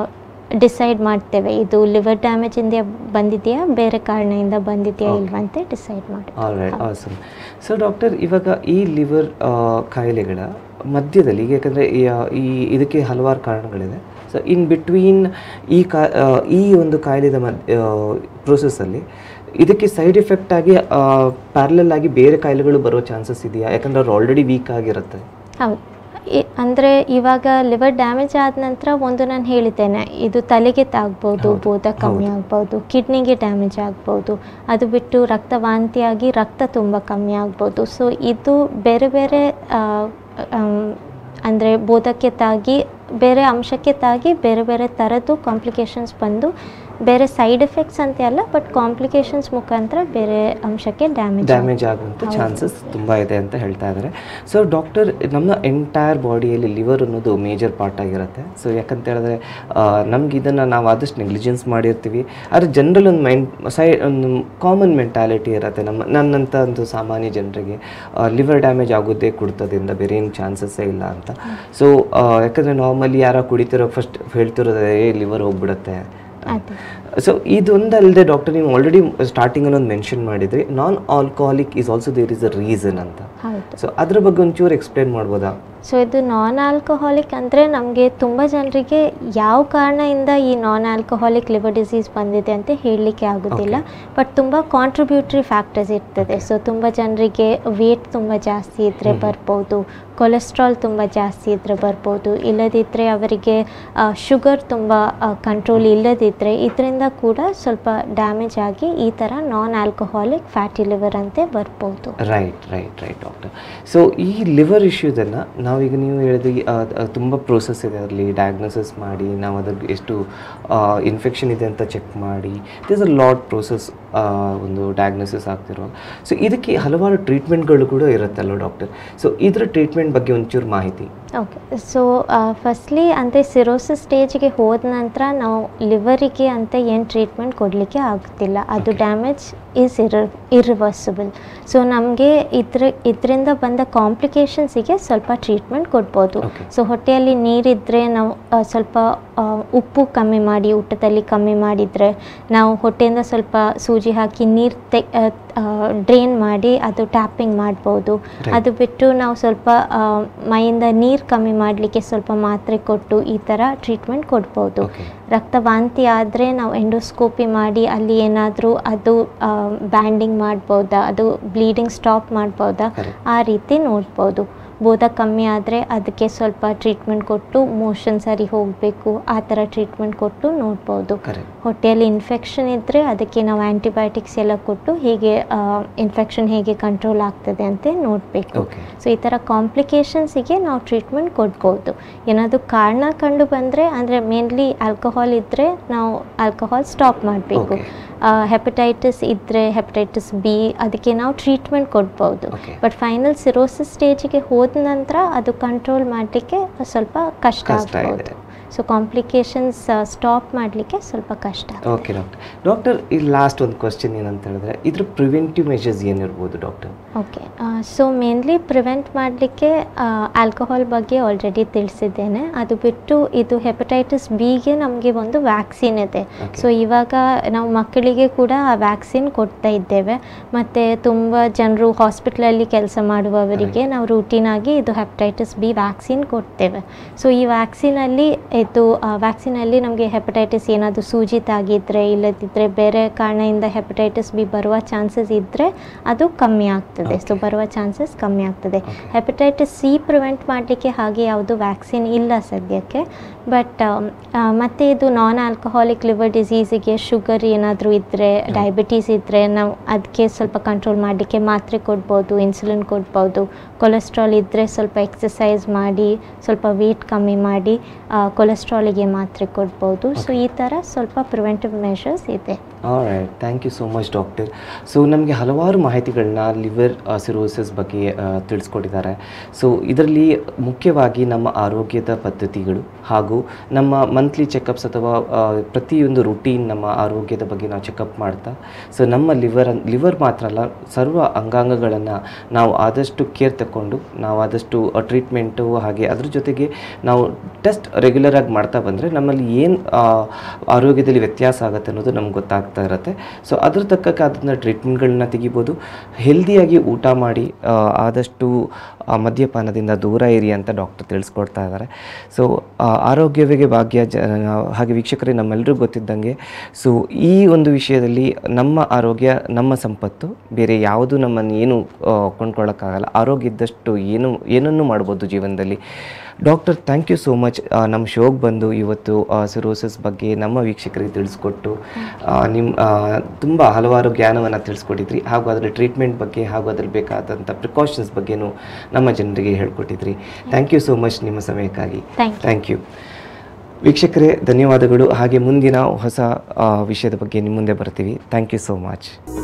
[SPEAKER 2] ಡಿಸೈಡ್ ಮಾಡ್ತೇವೆ ಇದು ಲಿವರ್ ಡ್ಯಾಮೇಜಿಂದ ಬಂದಿದೆಯಾ ಬೇರೆ ಕಾರಣದಿಂದ ಬಂದಿದೆಯಾ
[SPEAKER 1] Okay.
[SPEAKER 2] ಇಲ್ವಂತೆ ಡಿಸೈಡ್ ಮಾಡಿ
[SPEAKER 1] all right awesome so doctor ಇವಾಗ ಈ ಲಿವರ್ ಕಾಯಿಲೆಗಳ ಮಧ್ಯದಲ್ಲಿ ಈಗ ಯಾಕಂದರೆ ಈ ಇದಕ್ಕೆ ಹಲವಾರು ಕಾರಣಗಳಿದೆ ಸೊ ಇನ್ ಬಿಟ್ವೀನ್ ಈ ಕಾ ಆ, ಈ ಒಂದು ಕಾಯಿಲೆದ ಮಧ್ಯ ಪ್ರೋಸೆಸ್ಸಲ್ಲಿ ಇದಕ್ಕೆ ಸೈಡ್ ಎಫೆಕ್ಟ್ ಆಗಿ ಪ್ಯಾರಲಲ್ ಆಗಿ ಬೇರೆ ಕಾಯಿಲೆಗಳು ಬರೋ ಚಾನ್ಸಸ್ ಇದೆಯಾ ಯಾಕಂದ್ರೆ ಅವ್ರು ಆಲ್ರೆಡಿ ವೀಕ್ ಆಗಿರುತ್ತೆ
[SPEAKER 2] ಹೌದು ಇ- ಅಂದ್ರೆ ಇವಾಗ ಲಿವರ್ ಡ್ಯಾಮೇಜ್ ಆದ ನಂತರ ಒಂದು ನಾನು ಹೇಳಿದ್ದೇನೆ ಇದು ತಲೆಗೆ ತಾಗ್ಬೋದು
[SPEAKER 1] ಹೌದು,
[SPEAKER 2] ಬೋಧ ಕಮ್ಮಿ
[SPEAKER 1] ಹೌದು.
[SPEAKER 2] ಆಗ್ಬೋದು ಕಿಡ್ನಿಗೆ ಡ್ಯಾಮೇಜ್ ಆಗ್ಬೋದು ಅದು ಬಿಟ್ಟು ರಕ್ತ ವಾಂತಿಯಾಗಿ ರಕ್ತ ತುಂಬ ಕಮ್ಮಿ ಆಗ್ಬೋದು ಸೊ ಇದು ಬೇರೆ ಬೇರೆ ಆ, ಆಮ್, ಅಂದರೆ ಬೋಧಕ್ಕೆ ತಾಗಿ ಬೇರೆ ಅಂಶಕ್ಕೆ ತಾಗಿ ಬೇರೆ ಬೇರೆ ಥರದ್ದು ಕಾಂಪ್ಲಿಕೇಶನ್ಸ್ ಬಂದು ಬೇರೆ ಸೈಡ್ ಎಫೆಕ್ಟ್ಸ್ ಅಂತ ಅಲ್ಲ ಬಟ್ ಕಾಂಪ್ಲಿಕೇಶನ್ಸ್ ಮುಖಾಂತರ ಬೇರೆ ಅಂಶಕ್ಕೆ ಡ್ಯಾಮೇಜ್
[SPEAKER 1] ಡ್ಯಾಮೇಜ್ ಆಗುವಂಥ
[SPEAKER 2] ಹೌದು.
[SPEAKER 1] ಚಾನ್ಸಸ್ ತುಂಬ ಇದೆ ಅಂತ ಹೇಳ್ತಾ ಇದ್ದಾರೆ ಸೊ ಡಾಕ್ಟರ್ ನಮ್ಮ ಎಂಟೈರ್ ಬಾಡಿಯಲ್ಲಿ ಲಿವರ್ ಅನ್ನೋದು ಮೇಜರ್ ಪಾರ್ಟ್ ಆಗಿರುತ್ತೆ ಸೊ ಯಾಕಂತ ಹೇಳಿದ್ರೆ ನಮ್ಗೆ ಇದನ್ನು ನಾವು ಆದಷ್ಟು ನೆಗ್ಲಿಜೆನ್ಸ್ ಮಾಡಿರ್ತೀವಿ ಆದರೆ ಜನರಲ್ ಒಂದು ಮೈಂಡ್ ಸೈ ಒಂದು ಕಾಮನ್ ಮೆಂಟಾಲಿಟಿ ಇರುತ್ತೆ ನಮ್ಮ ನನ್ನಂಥ ಒಂದು ಸಾಮಾನ್ಯ ಜನರಿಗೆ ಲಿವರ್ ಡ್ಯಾಮೇಜ್ ಆಗೋದೇ ಕುಡ್ತದಿಂದ ಬೇರೆ ಏನು ಚಾನ್ಸಸ್ಸೇ ಇಲ್ಲ ಅಂತ ಸೊ ಯಾಕಂದರೆ ನಾರ್ಮಲಿ ಯಾರೋ ಕುಡಿತಿರೋ ಫಸ್ಟ್ ಹೇಳ್ತಿರೋದೇ ಏ ಲಿವರ್ ಹೋಗ್ಬಿಡುತ್ತೆ
[SPEAKER 2] ಅದೇ
[SPEAKER 1] ಸೊ ಇದೊಂದಲ್ಲದೆ ಡಾಕ್ಟರ್ ನೀವು ಆಲ್ರೆಡಿ ಸ್ಟಾರ್ಟಿಂಗಲ್ಲಿ ಒಂದು ಮೆನ್ಷನ್ ಮಾಡಿದ್ರಿ non alcoholic is also there is a reason ಅಂತ
[SPEAKER 2] ಹೌದು
[SPEAKER 1] ಸೊ ಅದ್ರ ಬಗ್ಗೆ ಒಂಚೂರು ಎಕ್ಸ್ಪ್ಲೇನ್ ಮಾಡ್ಬೋದಾ
[SPEAKER 2] ಸೊ ಇದು ನಾನ್ ಆಲ್ಕೋಹಾಲಿಕ್ ಅಂದರೆ ನಮಗೆ ತುಂಬ ಜನರಿಗೆ ಯಾವ ಕಾರಣದಿಂದ ಈ ನಾನ್ ಆಲ್ಕೋಹಾಲಿಕ್ ಲಿವರ್ ಡಿಸೀಸ್ ಬಂದಿದೆ ಅಂತ ಹೇಳಲಿಕ್ಕೆ ಆಗೋದಿಲ್ಲ ಬಟ್ ತುಂಬ ಕಾಂಟ್ರಿಬ್ಯೂಟ್ರಿ ಫ್ಯಾಕ್ಟರ್ಸ್ ಇರ್ತದೆ ಸೊ ತುಂಬ ಜನರಿಗೆ ವೇಟ್ ತುಂಬ ಜಾಸ್ತಿ ಇದ್ದರೆ
[SPEAKER 1] ಹ್ಮ್.
[SPEAKER 2] ಬರ್ಬೋದು ಕೊಲೆಸ್ಟ್ರಾಲ್ ತುಂಬ ಜಾಸ್ತಿ ಇದ್ದರೆ ಬರ್ಬೋದು ಇಲ್ಲದಿದ್ದರೆ ಅವರಿಗೆ ಶುಗರ್ ತುಂಬ ಕಂಟ್ರೋಲ್ ಇಲ್ಲದಿದ್ದರೆ ಇದರಿಂದ ಕೂಡ ಸ್ವಲ್ಪ ಡ್ಯಾಮೇಜ್ ಆಗಿ ಈ ಥರ ನಾನ್ ಆಲ್ಕೋಹಾಲಿಕ್ ಫ್ಯಾಟಿ ಲಿವರ್ ಅಂತೆ ಬರ್ಬೋದು
[SPEAKER 1] right right right doctor so ಈ ಲಿವರ್ ಇಶ್ಯೂದನ್ನು ನಾವೀಗ ನೀವು ಹೇಳಿದ್ರಿ ತುಂಬ ಪ್ರೋಸೆಸ್ ಇದೆ ಅದರಲ್ಲಿ ಡಯಾಗ್ನೋಸಿಸ್ ಮಾಡಿ ನಾವು ಅದ್ರ ಎಷ್ಟು ಇನ್ಫೆಕ್ಷನ್ ಇದೆ ಅಂತ ಚೆಕ್ ಮಾಡಿ ದಿಸ್ ಅ ಲಾಟ್ ಪ್ರೋಸೆಸ್ ಒಂದು ಡಯಾಗ್ನೋಸಿಸ್ ಆಗ್ತಿರೋ ಸೊ ಇದಕ್ಕೆ ಹಲವಾರು ಟ್ರೀಟ್ಮೆಂಟ್ಗಳು ಕೂಡ ಇರುತ್ತಲ್ವ ಡಾಕ್ಟರ್ ಸೊ ಇದರ ಟ್ರೀಟ್ಮೆಂಟ್ ಬಗ್ಗೆ ಒಂಚೂರು ಮಾಹಿತಿ
[SPEAKER 2] ಓಕೆ ಸೊ ಫಸ್ಟ್ಲಿ ಅಂದರೆ ಸಿರೋಸಿಸ್ ಸ್ಟೇಜ್ಗೆ ಹೋದ ನಂತರ ನಾವು ಲಿವರಿಗೆ ಅಂತ ಏನು ಟ್ರೀಟ್ಮೆಂಟ್ ಕೊಡಲಿಕ್ಕೆ ಆಗುತ್ತಿಲ್ಲ ಅದು
[SPEAKER 1] Okay.
[SPEAKER 2] ಡ್ಯಾಮೇಜ್ ಈಸ್ ಇರ್ ಇರಿವರ್ಸಿಬಲ್ ಸೊ ನಮಗೆ ಇದ್ರ ಇದರಿಂದ ಬಂದ ಕಾಂಪ್ಲಿಕೇಶನ್ಸಿಗೆ ಸ್ವಲ್ಪ ಟ್ರೀಟ್ಮೆಂಟ್ ಕೊಡ್ಬೋದು
[SPEAKER 1] Okay.
[SPEAKER 2] ಸೊ ಹೊಟ್ಟೆಯಲ್ಲಿ ನೀರಿದ್ದರೆ ನಾವು ಆ, ಸ್ವಲ್ಪ ಆ, ಉಪ್ಪು ಕಮ್ಮಿ ಮಾಡಿ ಊಟದಲ್ಲಿ ಕಮ್ಮಿ ಮಾಡಿದರೆ ನಾವು ಹೊಟ್ಟೆಯಿಂದ ಸ್ವಲ್ಪ ಸೂಜಿ ಹಾಕಿ ನೀರು ತೆ ಡ್ರೈನ್ ಮಾಡಿ ಅದು ಟ್ಯಾಪಿಂಗ್ ಮಾಡ್ಬೋದು
[SPEAKER 1] Right.
[SPEAKER 2] ಅದು ಬಿಟ್ಟು ನಾವು ಸ್ವಲ್ಪ ಆ, ಮೈಯಿಂದ ನೀರು ಕಮ್ಮಿ ಮಾಡಲಿಕ್ಕೆ ಸ್ವಲ್ಪ ಮಾತ್ರೆ ಕೊಟ್ಟು ಈ ಥರ ಟ್ರೀಟ್ಮೆಂಟ್ ಕೊಡ್ಬೋದು
[SPEAKER 1] ಓಕೆ
[SPEAKER 2] ರಕ್ತ ವಾಂತಿ ಆದರೆ ನಾವು ಎಂಡೋಸ್ಕೋಪಿ ಮಾಡಿ ಅಲ್ಲಿ ಏನಾದರೂ ಅದು ಬ್ಯಾಂಡಿಂಗ್ ಮಾಡ್ಬೋದಾ ಅದು ಬ್ಲೀಡಿಂಗ್ ಸ್ಟಾಪ್ ಮಾಡ್ಬೋದಾ
[SPEAKER 1] Correct.
[SPEAKER 2] ಆ ರೀತಿ ನೋಡ್ಬೋದು ಬೋಧ ಕಮ್ಮಿ ಆದರೆ ಅದಕ್ಕೆ ಸ್ವಲ್ಪ ಟ್ರೀಟ್ಮೆಂಟ್ ಕೊಟ್ಟು ಮೋಷನ್ ಸರಿ ಹೋಗಬೇಕು ಆ ಥರ ಟ್ರೀಟ್ಮೆಂಟ್ ಕೊಟ್ಟು ನೋಡ್ಬೋದು
[SPEAKER 1] ಕರೆಕ್ಟ್
[SPEAKER 2] ಹೊಟ್ಟೆಯಲ್ಲಿ ಇನ್ಫೆಕ್ಷನ್ ಇದ್ದರೆ ಅದಕ್ಕೆ ನಾವು ಆ್ಯಂಟಿಬಯೋಟಿಕ್ಸ್ ಎಲ್ಲ ಕೊಟ್ಟು ಹೇಗೆ ಇನ್ಫೆಕ್ಷನ್ ಹೇಗೆ ಕಂಟ್ರೋಲ್ ಆಗ್ತದೆ ಅಂತ ನೋಡಬೇಕು
[SPEAKER 1] ಓಕೆ
[SPEAKER 2] ಸೊ ಈ ಥರ ಕಾಂಪ್ಲಿಕೇಶನ್ಸಿಗೆ ನಾವು ಟ್ರೀಟ್ಮೆಂಟ್ ಕೊಡ್ಬೋದು ಏನಾದರೂ ಕಾರಣ ಕಂಡು ಬಂದರೆ ಅಂದರೆ ಮೇನ್ಲಿ ಆಲ್ಕೋಹಾಲ್ ಇದ್ದರೆ ನಾವು ಆಲ್ಕೋಹಾಲ್ ಸ್ಟಾಪ್ ಮಾಡಬೇಕು
[SPEAKER 1] Okay.
[SPEAKER 2] ಹೆಪಟೈಟಿಸ್ ಇದ್ದರೆ ಹೆಪಟೈಟಿಸ್ ಬಿ ಅದಕ್ಕೆ ನಾವು ಟ್ರೀಟ್ಮೆಂಟ್ ಕೊಡ್ಬೋದು
[SPEAKER 1] Okay.
[SPEAKER 2] ಬಟ್ ಫೈನಲ್ ಸಿರೋಸಿಸ್ ಸ್ಟೇಜಿಗೆ ಹೋದ ನಂತರ ಅದು ಕಂಟ್ರೋಲ್ ಮಾಡಲಿಕ್ಕೆ ಸ್ವಲ್ಪ ಕಷ್ಟ
[SPEAKER 1] ಕಷ್ಟ
[SPEAKER 2] ಆಗ್ಬೋದು
[SPEAKER 1] ಇದೆ
[SPEAKER 2] ಸೊ ಕಾಂಪ್ಲಿಕೇಶನ್ಸ್ ಸ್ಟಾಪ್ ಮಾಡಲಿಕ್ಕೆ ಸ್ವಲ್ಪ ಕಷ್ಟ
[SPEAKER 1] ಓಕೆ ಡಾಕ್ಟರ್ ಡಾಕ್ಟರ್ ಈ ಲಾಸ್ಟ್ ಒಂದು ಕ್ವಶನ್ ಏನಂತ ಹೇಳಿದ್ರೆ ಇದ್ರ ಪ್ರಿವೆಂಟಿವ್ ಮೆಷರ್ಸ್ ಏನಿರ್ಬೋದು doctor
[SPEAKER 2] okay so mainly prevent ಮಾಡಲಿಕ್ಕೆ ಆಲ್ಕೋಹಾಲ್ ಬಗ್ಗೆ ಆಲ್ರೆಡಿ ತಿಳಿಸಿದ್ದೇನೆ ಅದು ಬಿಟ್ಟು ಇದು ಹೆಪಟೈಟಿಸ್ ಬಿಗೆ ನಮಗೆ ಒಂದು ವ್ಯಾಕ್ಸಿನ್ ಇದೆ
[SPEAKER 1] Okay.
[SPEAKER 2] ಸೊ ಇವಾಗ ನಾವು ಮಕ್ಕಳಿಗೆ ಕೂಡ ಆ ವ್ಯಾಕ್ಸಿನ್ ಕೊಡ್ತಾ ಇದ್ದೇವೆ ಮತ್ತು ತುಂಬ ಜನರು ಹಾಸ್ಪಿಟ್ಲಲ್ಲಿ ಕೆಲಸ ಮಾಡುವವರಿಗೆ ನಾವು ರೂಟೀನಾಗಿ ಇದು ಹೆಪಟೈಟಿಸ್ ಬಿ ವ್ಯಾಕ್ಸಿನ್ ಕೊಡ್ತೇವೆ ಸೊ ಈ ವ್ಯಾಕ್ಸಿನಲ್ಲಿ ಇದು ವ್ಯಾಕ್ಸಿನಲ್ಲಿ ನಮಗೆ ಹೆಪಟೈಟಿಸ್ ಏನಾದರೂ ಸೂಜಿ ತಾಗಿದ್ರೆ ಇಲ್ಲದಿದ್ದರೆ ಬೇರೆ ಕಾರಣದಿಂದ ಹೆಪಟೈಟಿಸ್ ಬಿ ಬರುವ ಚಾನ್ಸಸ್ ಇದ್ದರೆ ಅದು ಕಮ್ಮಿ ಆಗ್ತದೆ ಸೊ
[SPEAKER 1] Okay.
[SPEAKER 2] ಬರುವ ಚಾನ್ಸಸ್ ಕಮ್ಮಿ ಆಗ್ತದೆ
[SPEAKER 1] Okay.
[SPEAKER 2] ಹೆಪಟೈಟಿಸ್ ಸಿ ಪ್ರಿವೆಂಟ್ ಮಾಡಲಿಕ್ಕೆ ಹಾಗೆ ಯಾವುದು ವ್ಯಾಕ್ಸಿನ್ ಇಲ್ಲ ಸದ್ಯಕ್ಕೆ ಬಟ್ ಮತ್ತು ಇದು ನಾನ್ ಆಲ್ಕೋಹಾಲಿಕ್ ಲಿವರ್ ಡಿಸೀಸಿಗೆ ಶುಗರ್ ಏನಾದರೂ ಇದ್ದರೆ ಡಯಾಬಿಟೀಸ್ ಇದ್ದರೆ ನಾವು ಅದಕ್ಕೆ ಸ್ವಲ್ಪ ಕಂಟ್ರೋಲ್ ಮಾಡಲಿಕ್ಕೆ ಮಾತ್ರೆ ಕೊಡ್ಬೋದು ಇನ್ಸುಲಿನ್ ಕೊಡ್ಬೋದು ಕೊಲೆಸ್ಟ್ರಾಲ್ ಇದ್ದರೆ ಸ್ವಲ್ಪ ಎಕ್ಸಸೈಸ್ ಮಾಡಿ ಸ್ವಲ್ಪ ವೇಟ್ ಕಮ್ಮಿ ಮಾಡಿ ಕೊಲೆಸ್ಟ್ರಾಲಿಗೆ ಮಾತ್ರೆ ಕೊಡ್ಬೋದು ಸೊ ಈ ಥರ ಸ್ವಲ್ಪ ಪ್ರಿವೆಂಟಿವ್ ಮೆಷರ್ಸ್ ಇದೆ
[SPEAKER 1] right thank you so much doctor so ನಮಗೆ ಹಲವಾರು ಮಾಹಿತಿಗಳನ್ನ ಲಿವರ್ ಸಿರೋಸಿಸ್ ಬಗ್ಗೆ ಆ, ತಿಳಿಸ್ಕೊಟ್ಟಿದ್ದಾರೆ ಸೊ ಇದರಲ್ಲಿ ಮುಖ್ಯವಾಗಿ ನಮ್ಮ ಆರೋಗ್ಯದ ಪದ್ಧತಿಗಳು ಹಾಗೂ ನಮ್ಮ ಮಂತ್ಲಿ ಚೆಕಪ್ಸ್ ಅಥವಾ ಆ, ಪ್ರತಿಯೊಂದು ರುಟೀನ್ ನಮ್ಮ ಆರೋಗ್ಯದ ಬಗ್ಗೆ ನಾವು ಚೆಕಪ್ ಮಾಡ್ತಾ ಸೊ ನಮ್ಮ ಲಿವರ್ ಲಿವರ್ ಮಾತ್ರ ಅಲ್ಲ ಸರ್ವ ಅಂಗಾಂಗಗಳನ್ನು ನಾವು ಆದಷ್ಟು ಕೇರ್ ತಗೊಂಡು ನಾವು ಆದಷ್ಟು ಟ್ರೀಟ್ಮೆಂಟು ಹಾಗೆ ಅದ್ರ ಜೊತೆಗೆ ನಾವು ಟೆಸ್ಟ್ ರೆಗ್ಯುಲರ್ ಆಗಿ ಮಾಡ್ತಾ ಬಂದರೆ ನಮ್ಮಲ್ಲಿ ಏನು ಆರೋಗ್ಯದಲ್ಲಿ ವ್ಯತ್ಯಾಸ ಆಗುತ್ತೆ ಅನ್ನೋದು ನಮ್ಗೆ ಗೊತ್ತಾಗ್ತಾ ಇರುತ್ತೆ ಸೊ ಅದ್ರ ತಕ್ಕಕ್ಕೆ ಅದನ್ನ ಟ್ರೀಟ್ಮೆಂಟ್ಗಳನ್ನ ತೆಗಿಬೋದು ಹೆಲ್ದಿಯಾಗಿ ಊಟ ಮಾಡಿ ಆ, ಆದಷ್ಟು ಆ, ಮದ್ಯಪಾನದಿಂದ ದೂರ ಇರಿ ಅಂತ ಡಾಕ್ಟರ್ ತಿಳಿಸ್ಕೊಡ್ತಾ ಇದ್ದಾರೆ ಸೊ ಆರೋಗ್ಯವೇ ಭಾಗ್ಯ ಜ ಹಾಗೆ ವೀಕ್ಷಕರೇ ನಮ್ಮೆಲ್ಲರಿಗೂ ಗೊತ್ತಿದ್ದಂಗೆ ಸೊ ಈ ಒಂದು ವಿಷಯದಲ್ಲಿ ನಮ್ಮ ಆರೋಗ್ಯ ನಮ್ಮ ಸಂಪತ್ತು ಬೇರೆ ಯಾವುದು ನಮ್ಮನ್ನು ಏನು ಆ, ಕೊಂಡ್ಕೊಳ್ಳೋಕ್ಕಾಗಲ್ಲ ಆರೋಗ್ಯ ಇದ್ದಷ್ಟು ಏನು ಏನನ್ನೂ ಮಾಡ್ಬೋದು ಜೀವನದಲ್ಲಿ doctor thank you so much ನಮ್ಮ ಶೋಗೆ ಬಂದು ಇವತ್ತು ಸಿರೋಸಿಸ್ ಬಗ್ಗೆ ನಮ್ಮ ವೀಕ್ಷಕರಿಗೆ ತಿಳಿಸ್ಕೊಟ್ಟು ನಿಮ್ಮ ತುಂಬ ಹಲವಾರು ಜ್ಞಾನವನ್ನು ತಿಳಿಸ್ಕೊಟ್ಟಿದ್ರಿ ಹಾಗೂ ಅದರ ಟ್ರೀಟ್ಮೆಂಟ್ ಬಗ್ಗೆ ಹಾಗೂ ಅದ್ರಲ್ಲಿ ಬೇಕಾದಂಥ ಪ್ರಿಕಾಷನ್ಸ್ ಬಗ್ಗೆನೂ ನಮ್ಮ ಜನರಿಗೆ ಹೇಳ್ಕೊಟ್ಟಿದ್ರಿ ಥ್ಯಾಂಕ್ ಯು ಸೋ ಮಚ್ ನಿಮ್ಮ ಸಮಯಕ್ಕಾಗಿ
[SPEAKER 2] ಥ್ಯಾಂಕ್ ಯು
[SPEAKER 1] ಥ್ಯಾಂಕ್ ಯು ವೀಕ್ಷಕರೇ ಧನ್ಯವಾದಗಳು ಹಾಗೆ ಮುಂದಿನ ಹೊಸ ಆ, ವಿಷಯದ ಬಗ್ಗೆ ನಿಮ್ಮ ಮುಂದೆ ಬರ್ತೀವಿ ಥ್ಯಾಂಕ್ ಯು ಸೋ ಮಚ್